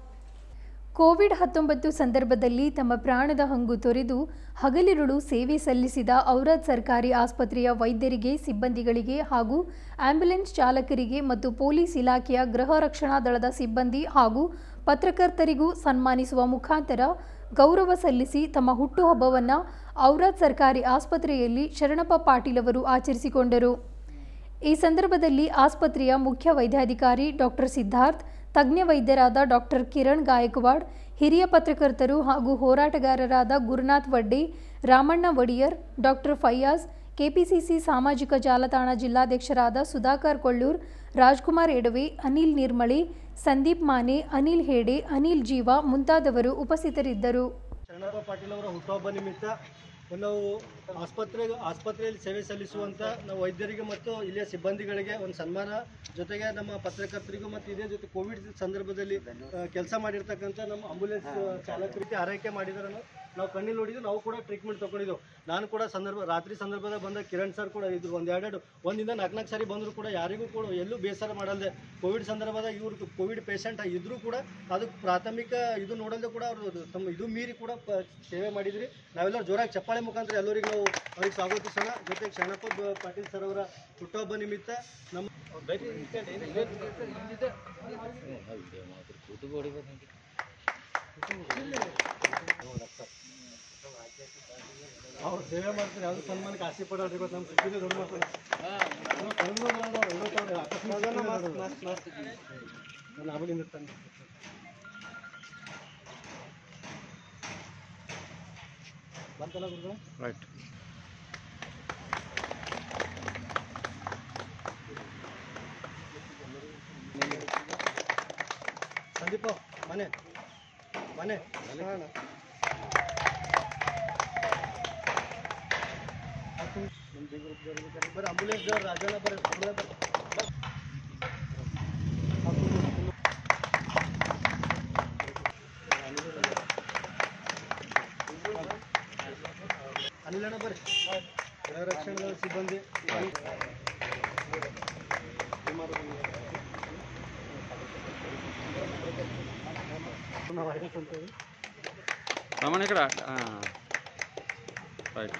ಕೋವಿಡ್ ಹತ್ತೊಂಬತ್ತು ಸಂದರ್ಭದಲ್ಲಿ ತಮ್ಮ ಪ್ರಾಣದ ಹಂಗು ತೊರೆದು ಹಗಲಿರುಳು ಸೇವೆ ಸಲ್ಲಿಸಿದ ಔರಾದ್ ಸರ್ಕಾರಿ ಆಸ್ಪತ್ರೆಯ ವೈದ್ಯರಿಗೆ ಸಿಬ್ಬಂದಿಗಳಿಗೆ ಹಾಗೂ ಆಂಬ್ಯುಲೆನ್ಸ್ ಚಾಲಕರಿಗೆ ಮತ್ತು ಪೊಲೀಸ್ ಇಲಾಖೆಯ ಗೃಹ ರಕ್ಷಣಾ ದಳದ ಸಿಬ್ಬಂದಿ ಹಾಗೂ ಪತ್ರಕರ್ತರಿಗೂ ಸನ್ಮಾನಿಸುವ ಮುಖಾಂತರ ಗೌರವ ಸಲ್ಲಿಸಿ ತಮ್ಮ ಹುಟ್ಟುಹಬ್ಬವನ್ನು ಔರಾದ್ ಸರ್ಕಾರಿ ಆಸ್ಪತ್ರೆಯಲ್ಲಿ ಶರಣಪ್ಪ ಪಾಟೀಲ್ ಅವರು ಆಚರಿಸಿಕೊಂಡರು ಈ ಸಂದರ್ಭದಲ್ಲಿ ಆಸ್ಪತ್ರೆಯ ಮುಖ್ಯ ವೈದ್ಯಾಧಿಕಾರಿ ಡಾಕ್ಟರ್ ಸಿದ್ಧಾರ್ಥ್ ತಜ್ಞ ವೈದ್ಯರಾದ ಡಾಕ್ಟರ್ ಕಿರಣ್ ಗಾಯಕ್ವಾಡ್ ಹಿರಿಯ ಪತ್ರಕರ್ತರು ಹಾಗೂ ಹೋರಾಟಗಾರರಾದ ಗುರುನಾಥ್ ವಡ್ಡಿ ರಾಮಣ್ಣ ವಡಿಯರ್ ಡಾಕ್ಟರ್ ಫಯ್ಯಾಜ್ ಕೆಪಿಸಿಸಿ ಸಾಮಾಜಿಕ ಜಾಲತಾಣ ಜಿಲ್ಲಾಧ್ಯಕ್ಷರಾದ ಸುಧಾಕರ್ ಕೊಳ್ಳೂರ್ ರಾಜ್ಕುಮಾರ್ ಎಡವೆ ಅನಿಲ್ ನಿರ್ಮಳಿ ಸಂದೀಪ್ ಮಾನೆ ಅನಿಲ್ ಹೇಡೆ ಅನಿಲ್ ಜೀವ ಮುಂತಾದವರು ಉಪಸ್ಥಿತರಿದ್ದರು ಶರಣಪ್ಪ ಪಾಟೀಲ್ ಅವರ ಹುಟ್ಟುಹಬ್ಬ ನಿಮಿತ್ತ ನಾವು ಆಸ್ಪತ್ರೆಗೆ ಆಸ್ಪತ್ರೆಯಲ್ಲಿ ಸೇವೆ ಸಲ್ಲಿಸುವಂಥ ನಾವು ವೈದ್ಯರಿಗೆ ಮತ್ತು ಇಲ್ಲಿಯ ಸಿಬ್ಬಂದಿಗಳಿಗೆ ಒಂದು ಸನ್ಮಾನ ಜೊತೆಗೆ ನಮ್ಮ ಪತ್ರಕರ್ತರಿಗೂ ಮತ್ತು ಇದೇ ಜೊತೆ ಕೋವಿಡ್ ಸಂದರ್ಭದಲ್ಲಿ ಕೆಲಸ ಮಾಡಿರ್ತಕ್ಕಂಥ ನಮ್ಮ ಆಂಬುಲೆನ್ಸ್ ಚಾಲಕರಿಗೆ ಆರೈಕೆ ಮಾಡಿದಾರನ್ನು ನಾವು ಕಣ್ಣಿಲ್ ನೋಡಿದ್ದು ನಾವು ಕೂಡ ಟ್ರೀಟ್ಮೆಂಟ್ ತೊಗೊಂಡಿದ್ದೆವು ನಾನು ಕೂಡ ಸಂದರ್ಭ ರಾತ್ರಿ ಸಂದರ್ಭದಾಗ ಬಂದ ಕಿರಣ್ ಸರ್ ಕೂಡ ಇದ್ರು ಒಂದು ಎರಡೆರಡು ಒಂದಿಂದ ನಾಲ್ಕು ನಾಲ್ಕು ಸಾರಿ ಬಂದರೂ ಕೂಡ ಯಾರಿಗೂ ಕೂಡ ಎಲ್ಲೂ ಬೇಸರ ಮಾಡಲ್ದೆ ಕೋವಿಡ್ ಸಂದರ್ಭದಾಗ ಇವ್ರು ಕೋವಿಡ್ ಪೇಷಂಟ್ ಇದ್ರೂ ಕೂಡ ಅದಕ್ಕೆ ಪ್ರಾಥಮಿಕ ಇದು ನೋಡಲ್ದೆ ಕೂಡ ಅವರು ತಮ್ಮ ಇದು ಮೀರಿ ಕೂಡ ಪ- ಸೇವೆ ಮಾಡಿದ್ರಿ ನಾವೆಲ್ಲರೂ ಜೋರಾಗಿ ಚಪ್ಪಾಳೆ ಮುಖಾಂತರ ಎಲ್ಲರಿಗೂ ನಾವು ಅವ್ರಿಗೆ ಸ್ವಾಗತಿಸೋಣ ಜೊತೆಗೆ ಶರಣಪ್ಪ ಬ- ಪಾಟೀಲ್ ಸರ್ ಅವರ ಹುಟ್ಟುಹಬ್ಬ ನಿಮಿತ್ತ ನಮ್ಮ ಬರೀ ಈ ಕಡೆ ಏನು ಇದೆ? ಇಲ್ಲಿದೆ. ಅವ್ರು ಸೇವೆ ಮಾಡ್ತಾರೆ ಯಾವ್ದು ಸನ್ಮಾನಕ್ಕೆ ಆಸೆ ಪಡೋದು ಗೊತ್ತು ನಮ್ಮ ಸುದ್ದಿನೇ ದೊಡ್ಡ ಮಾತು ನಾನು ಅವಳಿಂದ ತಂದೆ ಬಂತಲ್ಲ ಗುರುಗಳು ರೈಟ್ ಸಂದೀಪ ಮನೆ ಮನೆ ಅಣ್ಣ. ಬರ್ರಿ ಆಂಬುಲೆನ್ಸ್ ದವ್ರು ರಾಜಣ್ಣ ಬರ್ರಿ ಆಂಬುಲೆನ್ಸ್ ಬರ್ರಿ. ಅನಿಲಣ್ಣ ಬರ್ರಿ ಗೃಹ ರಕ್ಷಣಾ ಸಿಬ್ಬಂದಿ ಕೊರೋನಾ ವೈರಸ್ ಅಂತ ಹೇಳಿ ಪ್ರಾಮಾಣಿಕರ ರೈಟ್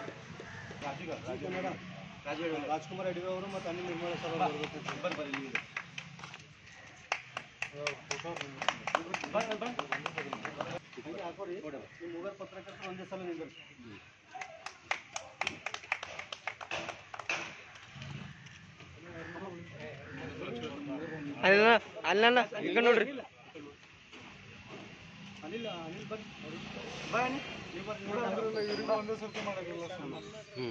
ಕನ್ನಡ ರಾಜ್ಕುಮಾರ್ ಅಡಿಗೆ ಅವರು ಮತ್ತು ಅನಿಲ್ ನಿರ್ಮಲ ಸರ್ ಅವರು ಬರ್ಬೇಕು ಹಂಗೆ ಹಾಕೋರಿ ನಿಮ್ಮ ಮೂವರು ಪತ್ರಕರ್ತರು ಒಂದೇ ಸಲ ನಿಂದಿರ್ಸಿ ಅಲ್ಲ ಅಲ್ಲ ಈಗ ನೋಡ್ರಿ ಅನಿಲ್ ಅನಿಲ್ ಬರ್ರಿ ಬಾ ಅನಿಲ್ ನೀವು ಬರ್ರಿ ನೀವು ಒಂದೇ ಸರ್ತಿ ಮಾಡೋದಿಲ್ಲ ಹ್ಞೂ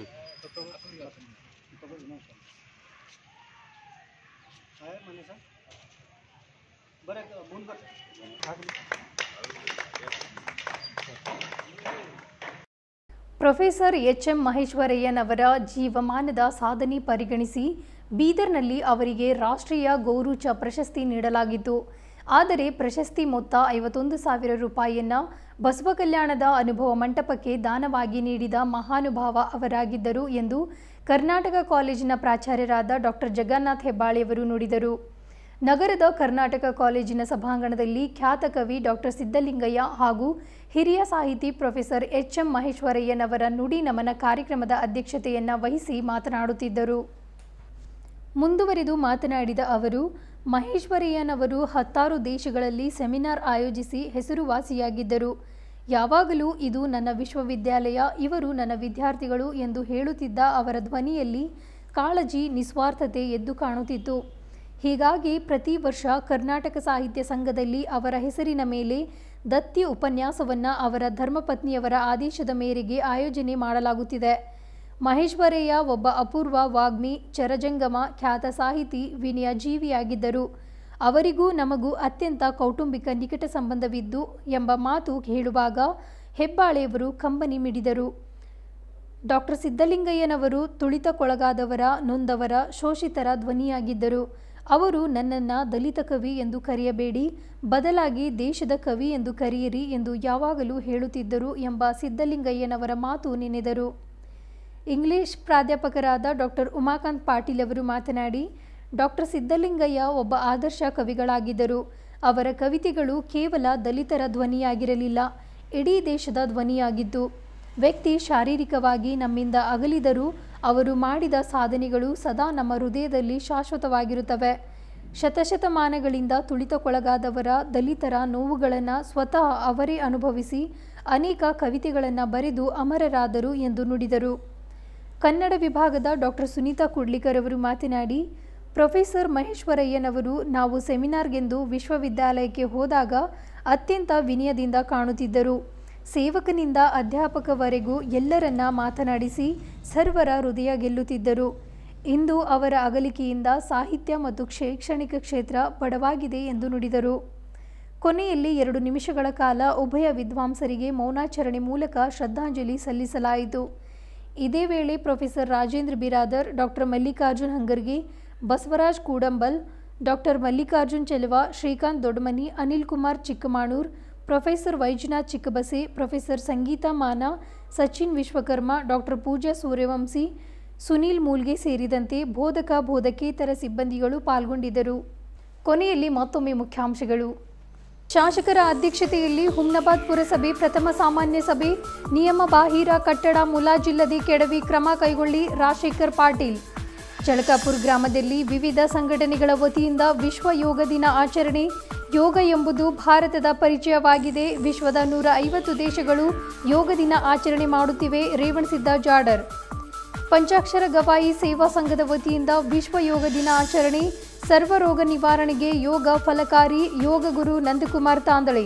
ಹಾಯ್ ಮನೆ ಸರ್ ಬರೇ ಮುಂದೆ ಬರ್ರಿ ಹಾಕ್ರಿ ಪ್ರೊಫೆಸರ್ ಎಚ್ ಎಂ ಮಹೇಶ್ವರಯ್ಯನವರ ಜೀವಮಾನದ ಸಾಧನೆ ಪರಿಗಣಿಸಿ ಬೀದರ್ನಲ್ಲಿ ಅವರಿಗೆ ರಾಷ್ಟ್ರೀಯ ಗೌರೂಚ ಪ್ರಶಸ್ತಿ ನೀಡಲಾಗಿತ್ತು ಆದರೆ ಪ್ರಶಸ್ತಿ ಮೊತ್ತ ಐವತ್ತೊಂದು ಸಾವಿರ ರೂಪಾಯಿಯನ್ನ ಬಸವ ಕಲ್ಯಾಣದ ಅನುಭವ ಮಂಟಪಕ್ಕೆ ದಾನವಾಗಿ ನೀಡಿದ ಮಹಾನುಭಾವ ಅವರಾಗಿದ್ದರು ಎಂದು ಕರ್ನಾಟಕ ಕಾಲೇಜಿನ ಪ್ರಾಚಾರ್ಯರಾದ ಡಾಕ್ಟರ್ ಜಗನ್ನಾಥ್ ಹೆಬ್ಬಾಳಿಯವರು ನುಡಿದರು ನಗರದ ಕರ್ನಾಟಕ ಕಾಲೇಜಿನ ಸಭಾಂಗಣದಲ್ಲಿ ಖ್ಯಾತ ಕವಿ ಡಾಕ್ಟರ್ ಸಿದ್ದಲಿಂಗಯ್ಯ ಹಾಗೂ ಹಿರಿಯ ಸಾಹಿತಿ ಪ್ರೊಫೆಸರ್ ಎಚ್ ಎಂ ಮಹೇಶ್ವರಯ್ಯನವರ ನುಡಿ ನಮನ ಕಾರ್ಯಕ್ರಮದ ಅಧ್ಯಕ್ಷತೆಯನ್ನು ವಹಿಸಿ ಮಾತನಾಡುತ್ತಿದ್ದರು ಮುಂದುವರೆದು ಮಾತನಾಡಿದ ಅವರು ಮಹೇಶ್ವರಯ್ಯನವರು ಹತ್ತಾರು ದೇಶಗಳಲ್ಲಿ ಸೆಮಿನಾರ್ ಆಯೋಜಿಸಿ ಹೆಸರುವಾಸಿಯಾಗಿದ್ದರು ಯಾವಾಗಲೂ ಇದು ನನ್ನ ವಿಶ್ವವಿದ್ಯಾಲಯ ಇವರು ನನ್ನ ವಿದ್ಯಾರ್ಥಿಗಳು ಎಂದು ಹೇಳುತ್ತಿದ್ದ ಅವರ ಧ್ವನಿಯಲ್ಲಿ ಕಾಳಜಿ ನಿಸ್ವಾರ್ಥತೆ ಎದ್ದು ಕಾಣುತ್ತಿತ್ತು ಹೀಗಾಗಿ ಪ್ರತಿ ವರ್ಷ ಕರ್ನಾಟಕ ಸಾಹಿತ್ಯ ಸಂಘದಲ್ಲಿ ಅವರ ಹೆಸರಿನ ಮೇಲೆ ದತ್ತಿ ಉಪನ್ಯಾಸವನ್ನು ಅವರ ಧರ್ಮಪತ್ನಿಯವರ ಆದೇಶದ ಮೇರೆಗೆ ಆಯೋಜನೆ ಮಾಡಲಾಗುತ್ತಿದೆ ಮಹೇಶ್ವರಯ್ಯ ಒಬ್ಬ ಅಪೂರ್ವ ವಾಗ್ಮಿ ಚರಜಂಗಮ ಖ್ಯಾತ ಸಾಹಿತಿ ವಿನಯ ಜೀವಿಯಾಗಿದ್ದರು ಅವರಿಗೂ ನಮಗೂ ಅತ್ಯಂತ ಕೌಟುಂಬಿಕ ನಿಕಟ ಸಂಬಂಧವಿದ್ದು ಎಂಬ ಮಾತು ಹೇಳುವಾಗ ಹೆಬ್ಬಾಳೆಯವರು ಕಂಬನಿ ಮಿಡಿದರು ಡಾಕ್ಟರ್ ಸಿದ್ದಲಿಂಗಯ್ಯನವರು ತುಳಿತಕ್ಕೊಳಗಾದವರ ನೊಂದವರ ಶೋಷಿತರ ಧ್ವನಿಯಾಗಿದ್ದರು ಅವರು ನನ್ನನ್ನು ದಲಿತ ಕವಿ ಎಂದು ಕರೆಯಬೇಡಿ ಬದಲಾಗಿ ದೇಶದ ಕವಿ ಎಂದು ಕರೆಯಿರಿ ಎಂದು ಯಾವಾಗಲೂ ಹೇಳುತ್ತಿದ್ದರು ಎಂಬ ಸಿದ್ದಲಿಂಗಯ್ಯನವರ ಮಾತು ನೆನೆದರು ಇಂಗ್ಲಿಷ್ ಪ್ರಾಧ್ಯಾಪಕರಾದ ಡಾಕ್ಟರ್ ಉಮಾಕಾಂತ್ ಪಾಟೀಲ್ ಅವರು ಮಾತನಾಡಿ ಡಾಕ್ಟರ್ ಸಿದ್ದಲಿಂಗಯ್ಯ ಒಬ್ಬ ಆದರ್ಶ ಕವಿಗಳಾಗಿದ್ದರು ಅವರ ಕವಿತೆಗಳು ಕೇವಲ ದಲಿತರ ಧ್ವನಿಯಾಗಿರಲಿಲ್ಲ ಇಡೀ ದೇಶದ ಧ್ವನಿಯಾಗಿದ್ದು ವ್ಯಕ್ತಿ ಶಾರೀರಿಕವಾಗಿ ನಮ್ಮಿಂದ ಅಗಲಿದರೂ ಅವರು ಮಾಡಿದ ಸಾಧನೆಗಳು ಸದಾ ನಮ್ಮ ಹೃದಯದಲ್ಲಿ ಶಾಶ್ವತವಾಗಿರುತ್ತವೆ ಶತಶತಮಾನಗಳಿಂದ ತುಳಿತಕ್ಕೊಳಗಾದವರ ದಲಿತರ ನೋವುಗಳನ್ನು ಸ್ವತಃ ಅವರೇ ಅನುಭವಿಸಿ ಅನೇಕ ಕವಿತೆಗಳನ್ನು ಬರೆದು ಅಮರರಾದರು ಎಂದು ನುಡಿದರು ಕನ್ನಡ ವಿಭಾಗದ ಡಾಕ್ಟರ್ ಸುನೀತಾ ಕುಡ್ಲಿಕರ್ ಅವರು ಮಾತನಾಡಿ ಪ್ರೊಫೆಸರ್ ಮಹೇಶ್ವರಯ್ಯನವರು ನಾವು ಸೆಮಿನಾರ್ಗೆಂದು ವಿಶ್ವವಿದ್ಯಾಲಯಕ್ಕೆ ಹೋದಾಗ ಅತ್ಯಂತ ವಿನಯದಿಂದ ಕಾಣುತ್ತಿದ್ದರು ಸೇವಕನಿಂದ ಅಧ್ಯಾಪಕವರೆಗೂ ಎಲ್ಲರನ್ನ ಮಾತನಾಡಿಸಿ ಸರ್ವರ ಹೃದಯ ಗೆಲ್ಲುತ್ತಿದ್ದರು ಇಂದು ಅವರ ಅಗಲಿಕೆಯಿಂದ ಸಾಹಿತ್ಯ ಮತ್ತು ಶೈಕ್ಷಣಿಕ ಕ್ಷೇತ್ರ ಬಡವಾಗಿದೆ ಎಂದು ನುಡಿದರು ಕೊನೆಯಲ್ಲಿ ಎರಡು ನಿಮಿಷಗಳ ಕಾಲ ಉಭಯ ವಿದ್ವಾಂಸರಿಗೆ ಮೌನಾಚರಣೆ ಮೂಲಕ ಶ್ರದ್ಧಾಂಜಲಿ ಸಲ್ಲಿಸಲಾಯಿತು ಇದೇ ವೇಳೆ professor Rajendra Biradar doctor Mallikarjun Hangarge Basavaraj Kudambal doctor Mallikarjun Cheluva Srikant Doddamani Anil Kumar Chikkamanur professor Vaijnath Chikkabase professor Sangeeta Mane Sachin Vishwakarma doctor Pooja Suryavanshi Sunil Mulge ಸೇರಿದಂತೆ ಬೋಧಕ ಬೋಧಕೇತರ ಸಿಬ್ಬಂದಿಗಳು ಪಾಲ್ಗೊಂಡಿದ್ದರು ಕೊನೆಯಲ್ಲಿ ಮತ್ತೊಮ್ಮೆ ಮುಖ್ಯಾಂಶಗಳು ಶಾಸಕರ ಅಧ್ಯಕ್ಷತೆಯಲ್ಲಿ ಹುಮ್ನಾಬಾದ್ ಪುರಸಭೆ ಪ್ರಥಮ ಸಾಮಾನ್ಯ ಸಭೆ ನಿಯಮ ಬಾಹಿರ ಕಟ್ಟಡ ಮುಲಾಜಿಲ್ಲದೆ ಕೆಡವಿ ಕ್ರಮ ಕೈಗೊಳ್ಳಿ ರಾಜಶೇಖರ್ ಪಾಟೀಲ್ ಚಳಕಾಪುರ್ ಗ್ರಾಮದಲ್ಲಿ ವಿವಿಧ ಸಂಘಟನೆಗಳ ವತಿಯಿಂದ ವಿಶ್ವ ಯೋಗ ದಿನ ಆಚರಣೆ ಯೋಗ ಎಂಬುದು ಭಾರತದ ಪರಿಚಯವಾಗಿದೆ ವಿಶ್ವದ ನೂರ ಐವತ್ತು ದೇಶಗಳು ಯೋಗ ದಿನ ಆಚರಣೆ ಮಾಡುತ್ತಿವೆ ರೇವಣಸಿದ್ದ ಜಾಡರ್ ಪಂಚಾಕ್ಷರ ಗವಾಯಿ ಸೇವಾ ಸಂಘದ ವತಿಯಿಂದ ವಿಶ್ವ ಯೋಗ ದಿನ ಆಚರಣೆ ಸರ್ವರೋಗ ನಿವಾರಣೆಗೆ ಯೋಗ ಫಲಕಾರಿ ಯೋಗ ಗುರು ನಂದಕುಮಾರ್ ತಾಂದಳೆ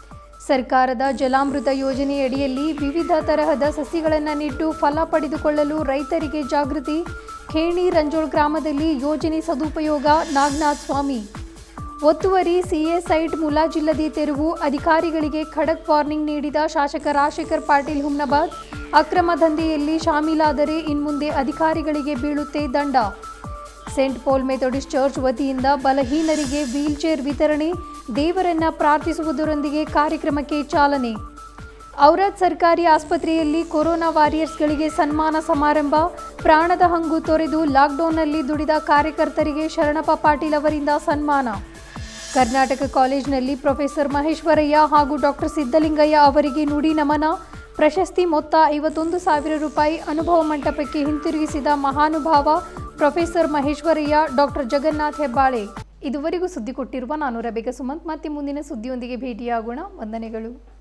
ಸರ್ಕಾರದ ಜಲಾಮೃತ ಯೋಜನೆಯಡಿಯಲ್ಲಿ ವಿವಿಧ ತರಹದ ಸಸಿಗಳನ್ನು ನೆಟ್ಟು ಫಲ ಪಡೆದುಕೊಳ್ಳಲು ರೈತರಿಗೆ ಜಾಗೃತಿ ಖೇಣಿ ರಂಜೋಳ್ ಗ್ರಾಮದಲ್ಲಿ ಯೋಜನೆ ಸದುಪಯೋಗ ನಾಗನಾಥ್ ಸ್ವಾಮಿ ಒತ್ತುವರಿ ಸಿಎ ಸೈಟ್ ಮುಲಾಜಿಲ್ಲದೆ ತೆರವು ಅಧಿಕಾರಿಗಳಿಗೆ ಖಡಕ್ ವಾರ್ನಿಂಗ್ ನೀಡಿದ ಶಾಸಕ ರಾಜಶೇಖರ್ ಪಾಟೀಲ್ ಹುಮ್ನಾಬಾದ್ ಅಕ್ರಮ ದಂಧೆಯಲ್ಲಿ ಶಾಮೀಲಾದರೆ ಇನ್ಮುಂದೆ ಅಧಿಕಾರಿಗಳಿಗೆ ಬೀಳುತ್ತೆ ದಂಡ ಸೆಂಟ್ ಪೌಲ್ ಮೆಥೋಡಿಸ್ಟ್ ಚರ್ಚ್ ವತಿಯಿಂದ ಬಲಹೀನರಿಗೆ ವೀಲ್ಚೇರ್ ವಿತರಣೆ ದೇವರನ್ನ ಪ್ರಾರ್ಥಿಸುವುದರೊಂದಿಗೆ ಕಾರ್ಯಕ್ರಮಕ್ಕೆ ಚಾಲನೆ ಔರಾದ್ ಸರ್ಕಾರಿ ಆಸ್ಪತ್ರೆಯಲ್ಲಿ ಕೊರೋನಾ ವಾರಿಯರ್ಸ್ಗಳಿಗೆ ಸನ್ಮಾನ ಸಮಾರಂಭ ಪ್ರಾಣದ ಹಂಗು ತೊರೆದು ಲಾಕ್ಡೌನ್ನಲ್ಲಿ ದುಡಿದ ಕಾರ್ಯಕರ್ತರಿಗೆ ಶರಣಪ್ಪ ಪಾಟೀಲ್ ಅವರಿಂದ ಸನ್ಮಾನ ಕರ್ನಾಟಕ ಕಾಲೇಜಿನಲ್ಲಿ ಪ್ರೊಫೆಸರ್ ಮಹೇಶ್ವರಯ್ಯ ಹಾಗೂ ಡಾಕ್ಟರ್ ಸಿದ್ದಲಿಂಗಯ್ಯ ಅವರಿಗೆ ನುಡಿ ನಮನ ಪ್ರಶಸ್ತಿ ಮೊತ್ತ ಐವತ್ತೊಂದು ಸಾವಿರ ರೂಪಾಯಿ ಅನುಭವ ಮಂಟಪಕ್ಕೆ ಹಿಂತಿರುಗಿಸಿದ ಮಹಾನುಭಾವ ಪ್ರೊಫೆಸರ್ ಮಹೇಶ್ವರಯ್ಯ ಡಾಕ್ಟರ್ ಜಗನ್ನಾಥ್ ಹೆಬ್ಬಾಳೆ ಇದುವರೆಗೂ ಸುದ್ದಿ ಕೊಟ್ಟಿರುವ ನಾನು ರಬಿಕ ಸುಮಂತ್ ಮತ್ತೆ ಮುಂದಿನ ಸುದ್ದಿಯೊಂದಿಗೆ ಭೇಟಿಯಾಗೋಣ ವಂದನೆಗಳು